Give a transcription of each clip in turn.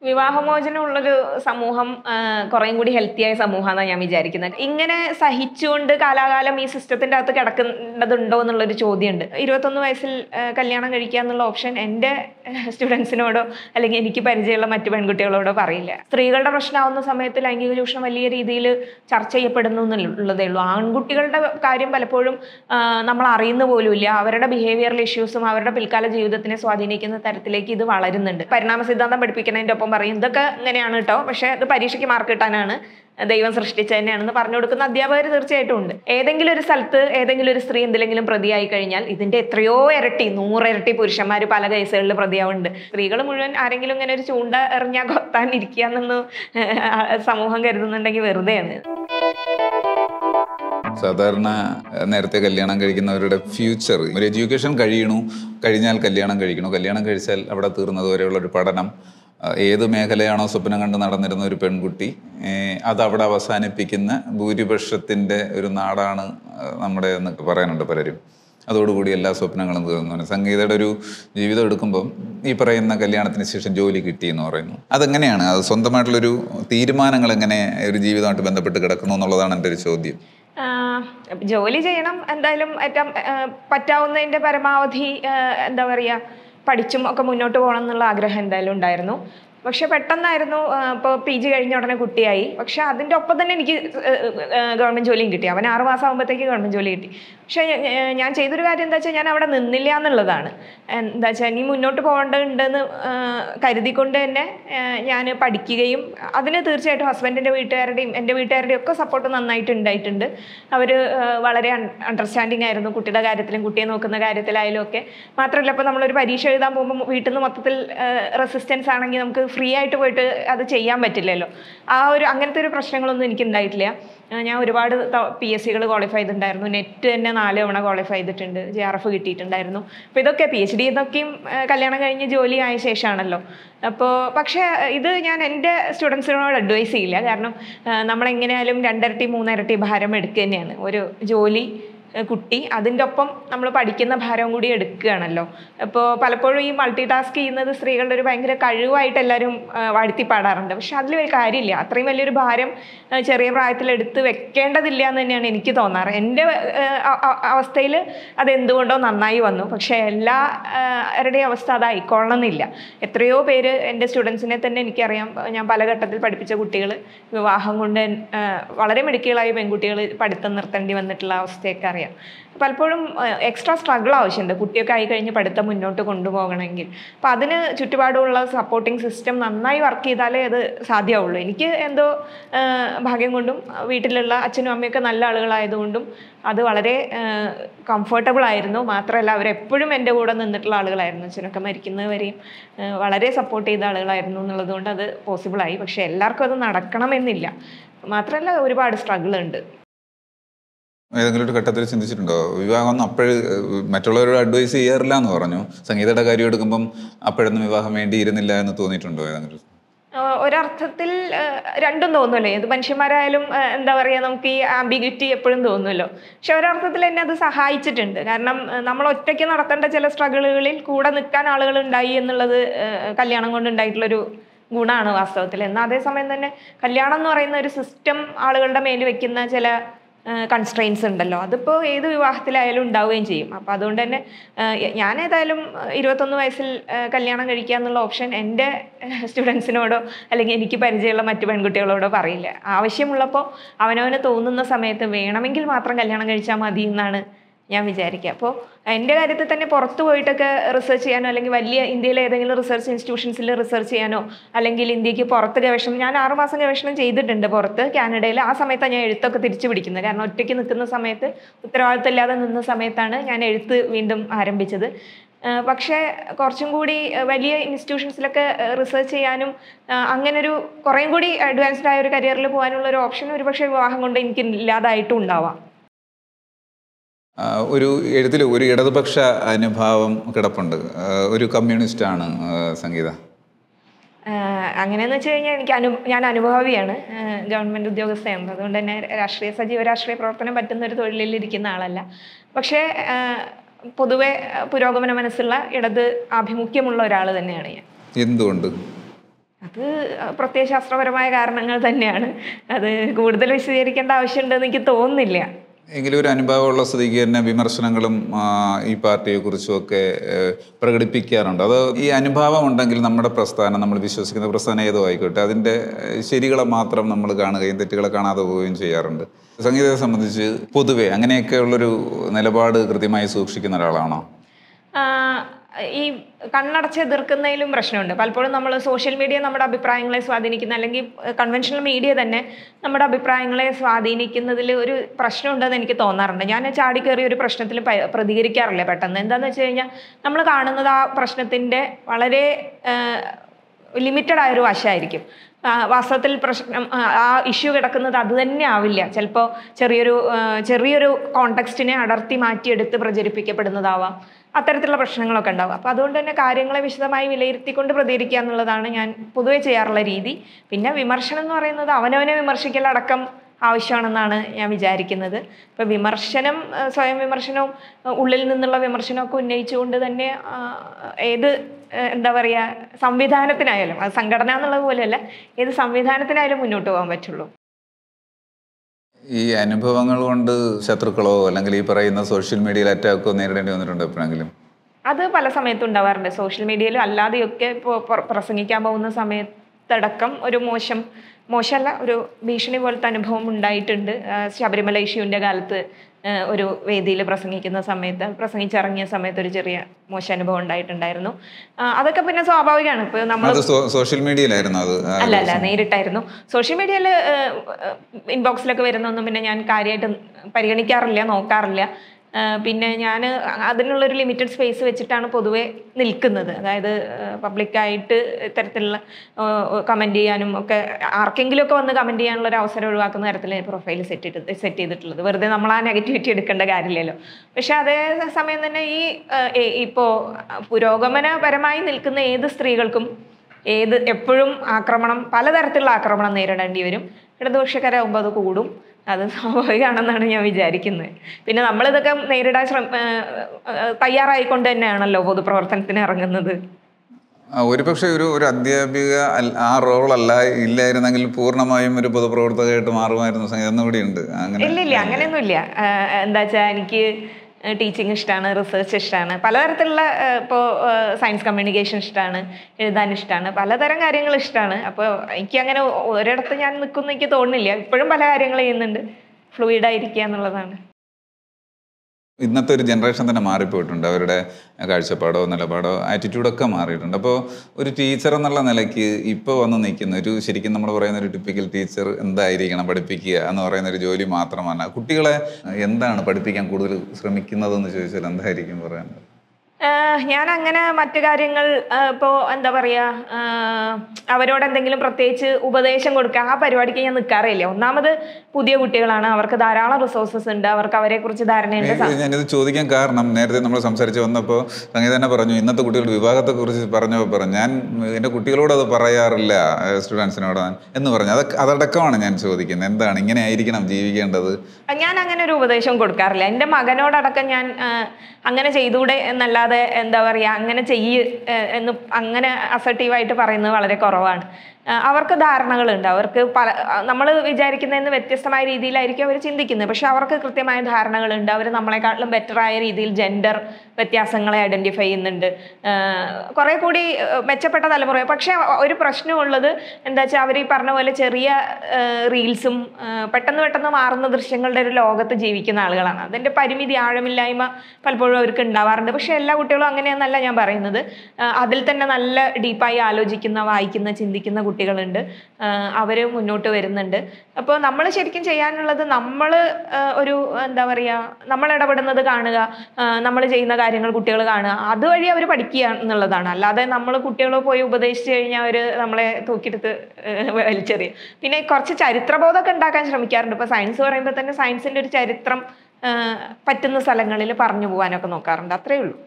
വിവാഹമോചനമുള്ളൊരു സമൂഹം ആ, കുറേയും കൂടി ഹെൽത്തിയായ സമൂഹമാണെന്നാണ് ഞാൻ വിചാരിക്കുന്നത് ഇങ്ങനെ സഹിച്ചുകൊണ്ട് കാലാകാലം ഈ സിസ്റ്റത്തിന്റെ അകത്ത് കിടക്കേണ്ടതുണ്ടോ എന്നുള്ളൊരു ചോദ്യമുണ്ട് ഇരുപത്തൊന്ന് വയസ്സിൽ ആ, കല്യാണം കഴിക്കുക എന്നുള്ള ഓപ്ഷൻ എൻ്റെ സ്റ്റുഡൻസിനോടോ അല്ലെങ്കിൽ എനിക്ക് പരിചയമുള്ള മറ്റു പെൺകുട്ടികളോടോ പറയില്ല സ്ത്രീകളുടെ പ്രശ്നമാവുന്ന സമയത്ത് ലൈംഗിക ചൂഷണം വലിയ രീതിയിൽ ചർച്ച ചെയ്യപ്പെടുന്നു എന്നുള്ളതേ ഉള്ളൂ ആൺകുട്ടികളുടെ കാര്യം പലപ്പോഴും ആ, നമ്മൾ അറിയുന്ന പോലുമില്ല അവരുടെ ബിഹേവിയറൽ ഇഷ്യൂസും അവരുടെ പിൽക്കാല ജീവിതത്തിനെ സ്വാധീനിക്കുന്ന തരത്തിലേക്ക് ഇത് വളരുന്നുണ്ട് പരിണാമ സിദ്ധാന്തം പഠിപ്പിക്കുന്നതിൻ്റെ ഒപ്പം പറയും ഇതൊക്കെ ഇങ്ങനെയാണ് കേട്ടോ പക്ഷേ ഇത് പരീക്ഷയ്ക്ക് മാർക്ക് കിട്ടാനാണ് ദൈവം സൃഷ്ടിച്ച തന്നെയാണെന്ന് പറഞ്ഞു കൊടുക്കുന്ന അധ്യാപകർ തീർച്ചയായിട്ടും ഉണ്ട് ഏതെങ്കിലും ഒരു സ്ഥലത്ത് ഏതെങ്കിലും ഒരു സ്ത്രീ എന്തിലെങ്കിലും പ്രതിയായി കഴിഞ്ഞാൽ ഇതിന്റെ എത്രയോ ഇരട്ടി നൂറിരട്ടി പുരുഷന്മാർ പല കേസുകളിൽ പ്രതിയാവുന്നുണ്ട് സ്ത്രീകൾ മുഴുവൻ ആരെങ്കിലും ഇങ്ങനെ ഒരു ചൂണ്ട എറിഞ്ഞാൽ കൊത്താൻ ഇരിക്കുക എന്നൊന്നും സമൂഹം കരുതുന്നുണ്ടെങ്കിൽ വെറുതെയാണ് സാധാരണ ഏഹ്, നേരത്തെ കല്യാണം കഴിക്കുന്നവരുടെ ഫ്യൂച്ചർ ഒരു എഡ്യൂക്കേഷൻ കഴിയണു കഴിഞ്ഞാൽ കല്യാണം കഴിക്കണു കല്യാണം കഴിച്ചാൽ അവിടെ തീർന്നതുവരെയുള്ള ഒരു പഠനം ഏഹ്, ഏത് മേഖലയാണോ സ്വപ്നം കണ്ട് നടന്നിരുന്ന ഒരു പെൺകുട്ടി ഏഹ്, അത് അവിടെ അവസാനിപ്പിക്കുന്ന ഭൂരിപക്ഷത്തിൻ്റെ ഒരു നാടാണ് ഏഹ്, നമ്മുടെ എന്നൊക്കെ പറയാനുണ്ട് പലരും അതോടുകൂടി എല്ലാ സ്വപ്നങ്ങളും തീർന്നു സംഗീതയുടെ ഒരു ജീവിതം എടുക്കുമ്പം ഈ പറയുന്ന കല്യാണത്തിന് ശേഷം ജോലി കിട്ടി എന്ന് പറയുന്നു അതെങ്ങനെയാണ് അത് സ്വന്തമായിട്ടുള്ളൊരു തീരുമാനങ്ങൾ എങ്ങനെ ഒരു ജീവിതമായിട്ട് ബന്ധപ്പെട്ട് കിടക്കുന്നു എന്നുള്ളതാണ് എൻ്റെ ഒരു ചോദ്യം ആഹ് ജോലി ചെയ്യണം എന്തായാലും ഏറ്റവും ആഹ് പറ്റാവുന്നതിന്റെ പരമാവധി ആഹ് എന്താ പറയുക പഠിച്ചും ഒക്കെ മുന്നോട്ട് പോകണം എന്നുള്ള ആഗ്രഹം എന്തായാലും ഉണ്ടായിരുന്നു പക്ഷെ പെട്ടെന്നായിരുന്നു ഇപ്പോൾ പി ജി കഴിഞ്ഞ ഉടനെ കുട്ടിയായി പക്ഷെ അതിൻ്റെ ഒപ്പം തന്നെ എനിക്ക് ഗവൺമെൻറ് ജോലിയും കിട്ടി അവൻ ആറ് മാസം ആകുമ്പോഴത്തേക്ക് ഗവൺമെൻറ് ജോലി കിട്ടി പക്ഷേ ഞ- ഞ- ഞാൻ ചെയ്തൊരു കാര്യം എന്താ വെച്ചാൽ ഞാൻ അവിടെ നിന്നില്ല എന്നുള്ളതാണ് എന്താ വെച്ചാൽ ഇനി മുന്നോട്ട് പോകേണ്ടതുണ്ടെന്ന് കരുതിക്കൊണ്ട് തന്നെ ഞാൻ പഠിക്കുകയും അതിന് തീർച്ചയായിട്ടും ഹസ്ബൻഡിൻ്റെ വീട്ടുകാരുടെയും എൻ്റെ വീട്ടുകാരുടെയും ഒക്കെ സപ്പോർട്ട് നന്നായിട്ട് ഉണ്ടായിട്ടുണ്ട് അവർ വളരെ അണ്ടർസ്റ്റാൻഡിങ് ആയിരുന്നു കുട്ടിയുടെ കാര്യത്തിലും കുട്ടിയെ നോക്കുന്ന കാര്യത്തിലായാലും ഒക്കെ മാത്രമല്ല ഇപ്പോൾ നമ്മളൊരു പരീക്ഷ എഴുതാൻ പോകുമ്പോൾ വീട്ടിൽ നിന്ന് മൊത്തത്തിൽ റെസിസ്റ്റൻസ് ആണെങ്കിൽ നമുക്ക് ഫ്രീ ആയിട്ട് പോയിട്ട് അത് ചെയ്യാൻ പറ്റില്ലല്ലോ ആ ഒരു അങ്ങനത്തെ ഒരു പ്രശ്നങ്ങളൊന്നും എനിക്ക് ഉണ്ടായിട്ടില്ല ആ, ഞാൻ ഒരുപാട് പി എസ് സികൾ ക്വാളിഫൈ ചെയ്തിട്ടുണ്ടായിരുന്നു നെറ്റ് തന്നെ നാല് തവണ ക്വാളിഫൈ ചെയ്തിട്ടുണ്ട് ജെ ആർ എഫ് കിട്ടിയിട്ടുണ്ടായിരുന്നു അപ്പോൾ ഇതൊക്കെ പി എച്ച് ഡി ഇതൊക്കെയും ആ, കല്യാണം കഴിഞ്ഞ് ജോലി ആയ ശേഷമാണല്ലോ അപ്പോൾ പക്ഷേ ഇത് ഞാൻ എൻ്റെ സ്റ്റുഡൻസിനോട് അഡ്വൈസ് ചെയ്യില്ല കാരണം ആ, നമ്മളെങ്ങനെയായാലും രണ്ടരട്ടി മൂന്നരട്ടി ഭാരം എടുക്കുക തന്നെയാണ് ഒരു ജോലി ഏഹ് കുട്ടി അതിൻ്റെ ഒപ്പം നമ്മൾ പഠിക്കുന്ന ഭാരവും കൂടി എടുക്കുകയാണല്ലോ അപ്പോൾ പലപ്പോഴും ഈ മൾട്ടി ടാസ്ക് ചെയ്യുന്നത് സ്ത്രീകളുടെ ഒരു ഭയങ്കര കഴിവായിട്ട് എല്ലാവരും ഏഹ് വാഴ്ത്തി പാടാറുണ്ട് പക്ഷെ അതിലൊരു കാര്യമില്ല അത്രയും വലിയൊരു ഭാരം ഏഹ് ചെറിയ പ്രായത്തിൽ എടുത്ത് വെക്കേണ്ടതില്ല എന്ന് തന്നെയാണ് എനിക്ക് തോന്നാറ് എൻ്റെ അവസ്ഥയിൽ അത് എന്തുകൊണ്ടോ നന്നായി വന്നു പക്ഷേ എല്ലാവരുടെയും അവസ്ഥ അതായിക്കൊള്ളണമെന്നില്ല എത്രയോ പേര് എൻ്റെ സ്റ്റുഡൻസിനെ തന്നെ എനിക്കറിയാം ഞാൻ പല ഘട്ടത്തിൽ പഠിപ്പിച്ച കുട്ടികൾ വിവാഹം കൊണ്ട് ആ, വളരെ മിടുക്കികളായ പെൺകുട്ടികൾ പഠിത്തം നിർത്തേണ്ടി വന്നിട്ടുള്ള അവസ്ഥയൊക്കെ അറിയാം പലപ്പോഴും എക്സ്ട്രാ സ്ട്രഗിൾ ആവശ്യമുണ്ട് കുട്ടിയൊക്കെ ആയി കഴിഞ്ഞ് പഠിത്തം മുന്നോട്ട് കൊണ്ടുപോകണമെങ്കിൽ അപ്പം അതിന് ചുറ്റുപാടുമുള്ള സപ്പോർട്ടിംഗ് സിസ്റ്റം നന്നായി വർക്ക് ചെയ്താലേ അത് സാധ്യമാവുള്ളൂ എനിക്ക് എന്തോ ആ, ഭാഗ്യം കൊണ്ടും വീട്ടിലുള്ള അച്ഛനും അമ്മയൊക്കെ നല്ല ആളുകളായതുകൊണ്ടും അത് വളരെ കംഫർട്ടബിൾ ആയിരുന്നു മാത്രമല്ല അവരെപ്പോഴും എൻ്റെ കൂടെ നിന്നിട്ടുള്ള ആളുകളായിരുന്നു അച്ഛനൊക്കെ മരിക്കുന്നത് വരെയും ആ, വളരെ സപ്പോർട്ട് ചെയ്ത ആളുകളായിരുന്നു എന്നുള്ളത് കൊണ്ട് അത് പോസിബിളായി പക്ഷേ എല്ലാവർക്കും അത് നടക്കണമെന്നില്ല മാത്രമല്ല ഒരുപാട് സ്ട്രഗിൾ ഉണ്ട് ഏതെങ്കിലും ഒരു ഘട്ടത്തിൽ ചിന്തിച്ചിട്ടുണ്ടോ വിവാഹം ഒന്നും അപ്പോഴ് മറ്റുള്ളവരോട് അഡ്വൈസ് ചെയ്യാറില്ല എന്ന് പറഞ്ഞു സംഗീതയുടെ കാര്യം എടുക്കുമ്പം അപ്പോഴൊന്നും വിവാഹം വേണ്ടിയിരുന്നില്ല എന്ന് തോന്നിയിട്ടുണ്ടോ ഏതെങ്കിലും ആ, ഒരർത്ഥത്തിൽ ആ, രണ്ടും തോന്നുമല്ലേ ഏത് മനുഷ്യന്മാരായാലും ആ, എന്താ പറയുക നമുക്ക് ഈ ആംബിഗ്വിറ്റി എപ്പോഴും തോന്നുമല്ലോ പക്ഷെ ഒരർത്ഥത്തിൽ എന്നെ അത് സഹായിച്ചിട്ടുണ്ട് കാരണം ആ, നമ്മൾ ഒറ്റയ്ക്ക് നടത്തേണ്ട ചില സ്ട്രഗിളുകളിൽ കൂടെ നിൽക്കാൻ ആളുകൾ ഉണ്ടായി എന്നുള്ളത് ആ, കല്യാണം കൊണ്ട് ഉണ്ടായിട്ടുള്ളൊരു ഗുണമാണ് വാസ്തവത്തിൽ എന്നാൽ അതേസമയം തന്നെ കല്യാണം എന്ന് പറയുന്ന ഒരു സിസ്റ്റം ആളുകളുടെ മേൽ വെക്കുന്ന ചില കൺസ്ട്രെയിൻസ് ഉണ്ടല്ലോ അതിപ്പോൾ ഏത് വിവാഹത്തിലായാലും ഉണ്ടാവുകയും ചെയ്യും അപ്പോൾ അതുകൊണ്ട് തന്നെ ആ, ഞാൻ ഏതായാലും ആ, ഇരുപത്തൊന്ന് വയസ്സിൽ ആ, കല്യാണം കഴിക്കുക എന്നുള്ള ഓപ്ഷൻ എൻ്റെ സ്റ്റുഡൻസിനോടോ അല്ലെങ്കിൽ എനിക്ക് പരിചയമുള്ള മറ്റു പെൺകുട്ടികളോടോ പറയില്ല ആവശ്യമുള്ളപ്പോൾ അവനവന് തോന്നുന്ന സമയത്ത് വേണമെങ്കിൽ മാത്രം കല്യാണം കഴിച്ചാൽ മതി എന്നാണ് ഞാൻ വിചാരിക്കുക അപ്പോൾ എൻ്റെ കാര്യത്തിൽ തന്നെ പുറത്ത് പോയിട്ടൊക്കെ റിസർച്ച് ചെയ്യാനോ അല്ലെങ്കിൽ വലിയ ഇന്ത്യയിലെ ഏതെങ്കിലും റിസർച്ച് ഇൻസ്റ്റിറ്റ്യൂഷൻസിൽ റിസർച്ച് ചെയ്യാനോ അല്ലെങ്കിൽ ഇന്ത്യക്ക് പുറത്ത് ഗവേഷണം ഞാൻ ആറുമാസം ഗവേഷണം ചെയ്തിട്ടുണ്ട് പുറത്ത് കാനഡയിൽ ആ സമയത്താണ് ഞാൻ എഴുത്തൊക്കെ തിരിച്ചു പിടിക്കുന്നത് കാരണം ഒറ്റയ്ക്ക് നിൽക്കുന്ന സമയത്ത് ഉത്തരവാദിത്തമില്ലാതെ നിന്ന സമയത്താണ് ഞാൻ എഴുത്ത് വീണ്ടും ആരംഭിച്ചത് ആ, പക്ഷേ കുറച്ചും കൂടി ആ, വലിയ ഇൻസ്റ്റിറ്റ്യൂഷൻസിലൊക്കെ റിസർച്ച് ചെയ്യാനും ആ, അങ്ങനൊരു കുറേയും കൂടി അഡ്വാൻസ്ഡ് ആയ ഒരു കരിയറിൽ പോകാനുള്ള ഒരു ഓപ്ഷൻ ഒരുപക്ഷെ വിവാഹം കൊണ്ട് എനിക്ക് ഇല്ലാതായിട്ടും ഉണ്ടാവാം ആ, ഒരു എഴുത്തിൽ ഒരു ഇടതുപക്ഷ അനുഭാവം കിടപ്പുണ്ട് ആ, ഒരു കമ്മ്യൂണിസ്റ്റാണ് ആ, സംഗീത ആഹ് അങ്ങനെയെന്ന് വെച്ച് കഴിഞ്ഞാൽ എനിക്ക് അനു ഞാൻ അനുഭവിയാണ് ആഹ് ഗവൺമെൻറ് ഉദ്യോഗസ്ഥയാണ് അതുകൊണ്ട് തന്നെ രാഷ്ട്രീയ സജീവ രാഷ്ട്രീയ പ്രവർത്തനം പറ്റുന്ന ഒരു തൊഴിലിൽ ഇരിക്കുന്ന ആളല്ല പക്ഷേ ആഹ് പൊതുവെ പുരോഗമന മനസ്സുള്ള ഇടത് ആഭിമുഖ്യമുള്ള ഒരാൾ തന്നെയാണ് ഞാൻ എന്തുകൊണ്ട് അത് പ്രത്യയശാസ്ത്രപരമായ കാരണങ്ങൾ തന്നെയാണ് അത് കൂടുതൽ വിശദീകരിക്കേണ്ട ആവശ്യമുണ്ടെന്ന് എനിക്ക് തോന്നുന്നില്ല എങ്കിലും ഒരു അനുഭവമുള്ള സ്ഥിതിക്ക് തന്നെ വിമർശനങ്ങളും ആ, ഈ പാർട്ടിയെക്കുറിച്ചും ഒക്കെ ഏഹ്, പ്രകടിപ്പിക്കാറുണ്ട് അത് ഈ അനുഭാവം ഉണ്ടെങ്കിൽ നമ്മുടെ പ്രസ്ഥാനം നമ്മൾ വിശ്വസിക്കുന്ന പ്രസ്ഥാനം ഏതോ ആയിക്കോട്ടെ അതിൻ്റെ ഏഹ്, ശരികളെ മാത്രം നമ്മൾ കാണുകയും തെറ്റുകളെ കാണാതെ പോവുകയും ചെയ്യാറുണ്ട് സംഗീതത്തെ സംബന്ധിച്ച് പൊതുവെ അങ്ങനെയൊക്കെയുള്ളൊരു നിലപാട് കൃത്യമായി സൂക്ഷിക്കുന്ന ഒരാളാണോ ആ, ഈ കണ്ണടച്ച് എതിർക്കുന്നതിലും പ്രശ്നമുണ്ട് പലപ്പോഴും നമ്മൾ സോഷ്യൽ മീഡിയ നമ്മുടെ അഭിപ്രായങ്ങളെ സ്വാധീനിക്കുന്ന അല്ലെങ്കിൽ കൺവെൻഷണൽ മീഡിയ തന്നെ നമ്മുടെ അഭിപ്രായങ്ങളെ സ്വാധീനിക്കുന്നതിൽ ഒരു പ്രശ്നമുണ്ടെന്ന് എനിക്ക് തോന്നാറുണ്ട് ഞാൻ ചാടി കയറിയ ഒരു പ്രശ്നത്തിൽ പ- പ്രതികരിക്കാറില്ല പെട്ടെന്ന് എന്താണെന്ന് വെച്ച് കഴിഞ്ഞാൽ നമ്മൾ കാണുന്നത് ആ പ്രശ്നത്തിൻ്റെ വളരെ ലിമിറ്റഡ് ആയൊരു വശമായിരിക്കും ആ, വാസ്തവത്തിൽ പ്രശ്നം ആ, ആ ഇഷ്യൂ കിടക്കുന്നത് അത് തന്നെ ആവില്ല ചിലപ്പോൾ ചെറിയൊരു ആ, ചെറിയൊരു കോണ്ടെക്സ്റ്റിനെ അടർത്തി മാറ്റിയെടുത്ത് പ്രചരിപ്പിക്കപ്പെടുന്നതാവാം അത്തരത്തിലുള്ള പ്രശ്നങ്ങളൊക്കെ ഉണ്ടാവും അപ്പോൾ അതുകൊണ്ട് തന്നെ കാര്യങ്ങളെ വിശദമായി വിലയിരുത്തിക്കൊണ്ട് പ്രതികരിക്കുക എന്നുള്ളതാണ് ഞാൻ പൊതുവെ ചെയ്യാറുള്ള രീതി പിന്നെ വിമർശനം എന്ന് പറയുന്നത് അവനവനെ വിമർശിക്കലടക്കം ആവശ്യമാണെന്നാണ് ഞാൻ വിചാരിക്കുന്നത് ഇപ്പം വിമർശനം ആ, സ്വയം വിമർശനവും ആ, ഉള്ളിൽ നിന്നുള്ള വിമർശനമൊക്കെ ഉന്നയിച്ചുകൊണ്ട് തന്നെ ആ, ഏത് ആ, എന്താ പറയുക സംവിധാനത്തിനായാലും അത് സംഘടന എന്നുള്ളത് പോലെയല്ല ഏത് സംവിധാനത്തിനായാലും മുന്നോട്ട് പോകാൻ പറ്റുള്ളൂ ഈ അനുഭവങ്ങൾ കൊണ്ട് ശത്രുക്കളോ അല്ലെങ്കിൽ ഈ പറയുന്ന സോഷ്യൽ മീഡിയയിൽ അറ്റാക്കോ നേരിടേണ്ടി വന്നിട്ടുണ്ടോ എപ്പോഴെങ്കിലും അത് പല സമയത്തും ഉണ്ടാവാറുണ്ട് സോഷ്യൽ മീഡിയയിലും അല്ലാതെയൊക്കെ ഇപ്പോൾ പ്രസംഗിക്കാൻ പോകുന്ന സമയത്തടക്കം ഒരു മോശം മോശമല്ല ഒരു ഭീഷണി പോലത്തെ അനുഭവം ഉണ്ടായിട്ടുണ്ട് ആ, ശബരിമല ഇഷ്യൂവിൻ്റെ കാലത്ത് ആ, ഒരു വേദിയിൽ പ്രസംഗിക്കുന്ന സമയത്ത് പ്രസംഗിച്ചിറങ്ങിയ സമയത്ത് ഒരു ചെറിയ മോശം അനുഭവം ഉണ്ടായിട്ടുണ്ടായിരുന്നു ആ, അതൊക്കെ പിന്നെ സ്വാഭാവികമാണ് ഇപ്പോൾ നമ്മൾ അത് സോ- സോഷ്യൽ മീഡിയയിലായിരുന്നു അത് ആ അല്ല അല്ല നേരിട്ടായിരുന്നു സോഷ്യൽ മീഡിയയിൽ ഇൻബോക്സിലൊക്കെ വരുന്നൊന്നും പിന്നെ ഞാൻ കാര്യമായിട്ട് പരിഗണിക്കാറില്ല നോക്കാറില്ല ആ, പിന്നെ ഞാൻ അതിനുള്ളൊരു ലിമിറ്റഡ് സ്പേസ് വെച്ചിട്ടാണ് പൊതുവെ നിൽക്കുന്നത് അതായത് പബ്ലിക്കായിട്ട് ഇത്തരത്തിലുള്ള കമൻറ്റ് ചെയ്യാനും ഒക്കെ ആർക്കെങ്കിലുമൊക്കെ വന്ന് കമൻറ്റ് ചെയ്യാനുള്ള ഒരു അവസരം ഒഴിവാക്കുന്ന തരത്തിൽ പ്രൊഫൈൽ സെറ്റ് ചെയ്ത് സെറ്റ് ചെയ്തിട്ടുള്ളത് വെറുതെ നമ്മൾ ആ നെഗറ്റിവിറ്റി എടുക്കേണ്ട കാര്യമില്ലല്ലോ പക്ഷെ അതേ സമയം തന്നെ ഈ ഇപ്പോൾ പുരോഗമനപരമായി നിൽക്കുന്ന ഏത് സ്ത്രീകൾക്കും ഏത് എപ്പോഴും ആക്രമണം പലതരത്തിലുള്ള ആക്രമണം നേരിടേണ്ടി വരും ഇടതുപക്ഷക്കാരാകുമ്പോൾ അത് കൂടും അത് സ്വാഭാവികമാണെന്നാണ് ഞാൻ വിചാരിക്കുന്നത് പിന്നെ നമ്മളിതൊക്കെ നേരിടാൻ ശ്രമ ഏഹ് തയ്യാറായിക്കൊണ്ട് തന്നെയാണല്ലോ പൊതുപ്രവർത്തനത്തിന് ഇറങ്ങുന്നത് ആ, ഒരുപക്ഷെ ഒരു ഒരു അധ്യാപിക അൽ- ആ റോളല്ല ഇല്ലായിരുന്നെങ്കിൽ പൂർണ്ണമായും ഒരു പൊതുപ്രവർത്തകയായിട്ട് മാറുമായിരുന്നു സംഗീതം എന്നുകൂടിയുണ്ട് അങ്ങനെ ഇല്ല ഇല്ല അങ്ങനെയൊന്നുമില്ല ആഹ് എന്താ വെച്ചാൽ എനിക്ക് ടീച്ചിങ് ഇഷ്ടമാണ് റിസർച്ച് ഇഷ്ടമാണ് പലതരത്തിലുള്ള ഇപ്പോൾ സയൻസ് കമ്മ്യൂണിക്കേഷൻ ഇഷ്ടമാണ് എഴുതാൻ ഇഷ്ടമാണ് പലതരം കാര്യങ്ങൾ ഇഷ്ടമാണ് അപ്പോൾ എനിക്ക് അങ്ങനെ ഒരിടത്ത് ഞാൻ നിൽക്കുമെന്ന് എനിക്ക് തോന്നുന്നില്ല ഇപ്പോഴും പല കാര്യങ്ങൾ ചെയ്യുന്നുണ്ട് ഫ്ലൂയിഡായിരിക്കുക എന്നുള്ളതാണ് ഇന്നത്തെ ഒരു ജനറേഷൻ തന്നെ മാറിപ്പോയിട്ടുണ്ട് അവരുടെ കാഴ്ചപ്പാടോ നിലപാടോ ആറ്റിറ്റ്യൂഡൊക്കെ മാറിയിട്ടുണ്ട് അപ്പോൾ ഒരു ടീച്ചർ എന്നുള്ള നിലയ്ക്ക് ഇപ്പോൾ വന്ന് നിൽക്കുന്ന ഒരു ശരിക്കും നമ്മൾ പറയുന്ന ഒരു ടിപ്പിക്കൽ ടീച്ചർ എന്തായിരിക്കണം പഠിപ്പിക്കുക എന്ന് പറയുന്ന ഒരു ജോലി മാത്രമല്ല കുട്ടികളെ എന്താണ് പഠിപ്പിക്കാൻ കൂടുതൽ ശ്രമിക്കുന്നതെന്ന് ചോദിച്ചാൽ എന്തായിരിക്കും പറയാനുള്ളത് ആഹ് ഞാൻ അങ്ങനെ മറ്റു കാര്യങ്ങൾ ഇപ്പോൾ എന്താ പറയുക അവരോട് എന്തെങ്കിലും പ്രത്യേകിച്ച് ഉപദേശം കൊടുക്കുക ആ പരിപാടിക്ക് ഞാൻ നിൽക്കാറില്ല ഒന്നാമത് പുതിയ കുട്ടികളാണ് അവർക്ക് ധാരാളം റിസോഴ്സസ് ഉണ്ട് അവർക്ക് അവരെക്കുറിച്ച് ധാരണയുണ്ട് ഇത് ഞാനിത് ചോദിക്കാൻ കാരണം നേരത്തെ നമ്മൾ സംസാരിച്ച് വന്നപ്പോൾ സംഗീത തന്നെ പറഞ്ഞു ഇന്നത്തെ കുട്ടികളുടെ വിവാഹത്തെക്കുറിച്ച് പറഞ്ഞപ്പോൾ പറഞ്ഞു ഞാൻ എൻ്റെ കുട്ടികളോട് അത് പറയാറില്ല സ്റ്റുഡൻസിനോട് എന്ന് പറഞ്ഞു അതൊക്കെ അതടക്കമാണ് ഞാൻ ചോദിക്കുന്നത് എന്താണ് ഇങ്ങനെ ആയിരിക്കണം ജീവിക്കേണ്ടത് ഞാൻ അങ്ങനെ ഒരു ഉപദേശം കൊടുക്കാറില്ല എൻ്റെ മകനോടടക്കം ഞാൻ ആ, അങ്ങനെ ചെയ്തൂടെ എന്നല്ലാതെ എന്താ പറയുക അങ്ങനെ ചെയ്യ് ആ, എന്ന് അങ്ങനെ അസർട്ടീവായിട്ട് പറയുന്നത് വളരെ കുറവാണ് ആ, അവർക്ക് ധാരണകളുണ്ട് അവർക്ക് പല നമ്മൾ വിചാരിക്കുന്നതിന് വ്യത്യസ്തമായ രീതിയിലായിരിക്കും അവർ ചിന്തിക്കുന്നത് പക്ഷെ അവർക്ക് കൃത്യമായ ധാരണകളുണ്ട് അവർ നമ്മളെക്കാട്ടിലും ബെറ്ററായ രീതിയിൽ ജെൻഡർ വ്യത്യാസങ്ങളെ ഐഡൻറ്റിഫൈ ചെയ്യുന്നുണ്ട് ആ, കുറെ കൂടി ആ, മെച്ചപ്പെട്ട തലമുറ പക്ഷേ ഒരു പ്രശ്നമുള്ളത് എന്താ വെച്ചാൽ അവർ ഈ പറഞ്ഞ പോലെ ചെറിയ റീൽസും പെട്ടെന്ന് പെട്ടെന്ന് മാറുന്ന ദൃശ്യങ്ങളുടെ ഒരു ലോകത്ത് ജീവിക്കുന്ന ആളുകളാണ് അതിൻ്റെ പരിമിതി ആഴമില്ലായ്മ പലപ്പോഴും അവർക്ക് ഉണ്ടാവാറുണ്ട് പക്ഷേ എല്ലാ കുട്ടികളും അങ്ങനെയെന്നല്ല ഞാൻ പറയുന്നത് ആ, അതിൽ തന്നെ നല്ല ഡീപ്പായി ആലോചിക്കുന്ന വായിക്കുന്ന ചിന്തിക്കുന്ന കുട്ടികളുണ്ട് അവർ മുന്നോട്ട് വരുന്നുണ്ട് അപ്പോൾ നമ്മൾ ശരിക്കും ചെയ്യാനുള്ളത് നമ്മൾ ഒരു എന്താ പറയുക നമ്മൾ ഇടപെടുന്നത് കാണുക നമ്മൾ ചെയ്യുന്ന കാര്യങ്ങൾ കുട്ടികൾ കാണുക അതുവഴി അവർ പഠിക്കുക എന്നുള്ളതാണ് അല്ലാതെ നമ്മൾ കുട്ടികൾ പോയി ഉപദേശിച്ച് കഴിഞ്ഞാൽ അവർ നമ്മളെ തൂക്കിയെടുത്ത് ഏഹ് വലിച്ചെറിയും പിന്നെ കുറച്ച് ചരിത്രബോധമൊക്കെ ഉണ്ടാക്കാൻ ശ്രമിക്കാറുണ്ട് ഇപ്പോൾ സയൻസ് പറയുമ്പോൾ തന്നെ സയൻസിൻ്റെ ഒരു ചരിത്രം ഏഹ് പറ്റുന്ന സ്ഥലങ്ങളിൽ പറഞ്ഞു പോകാനൊക്കെ നോക്കാറുണ്ട് അത്രയേ ഉള്ളൂ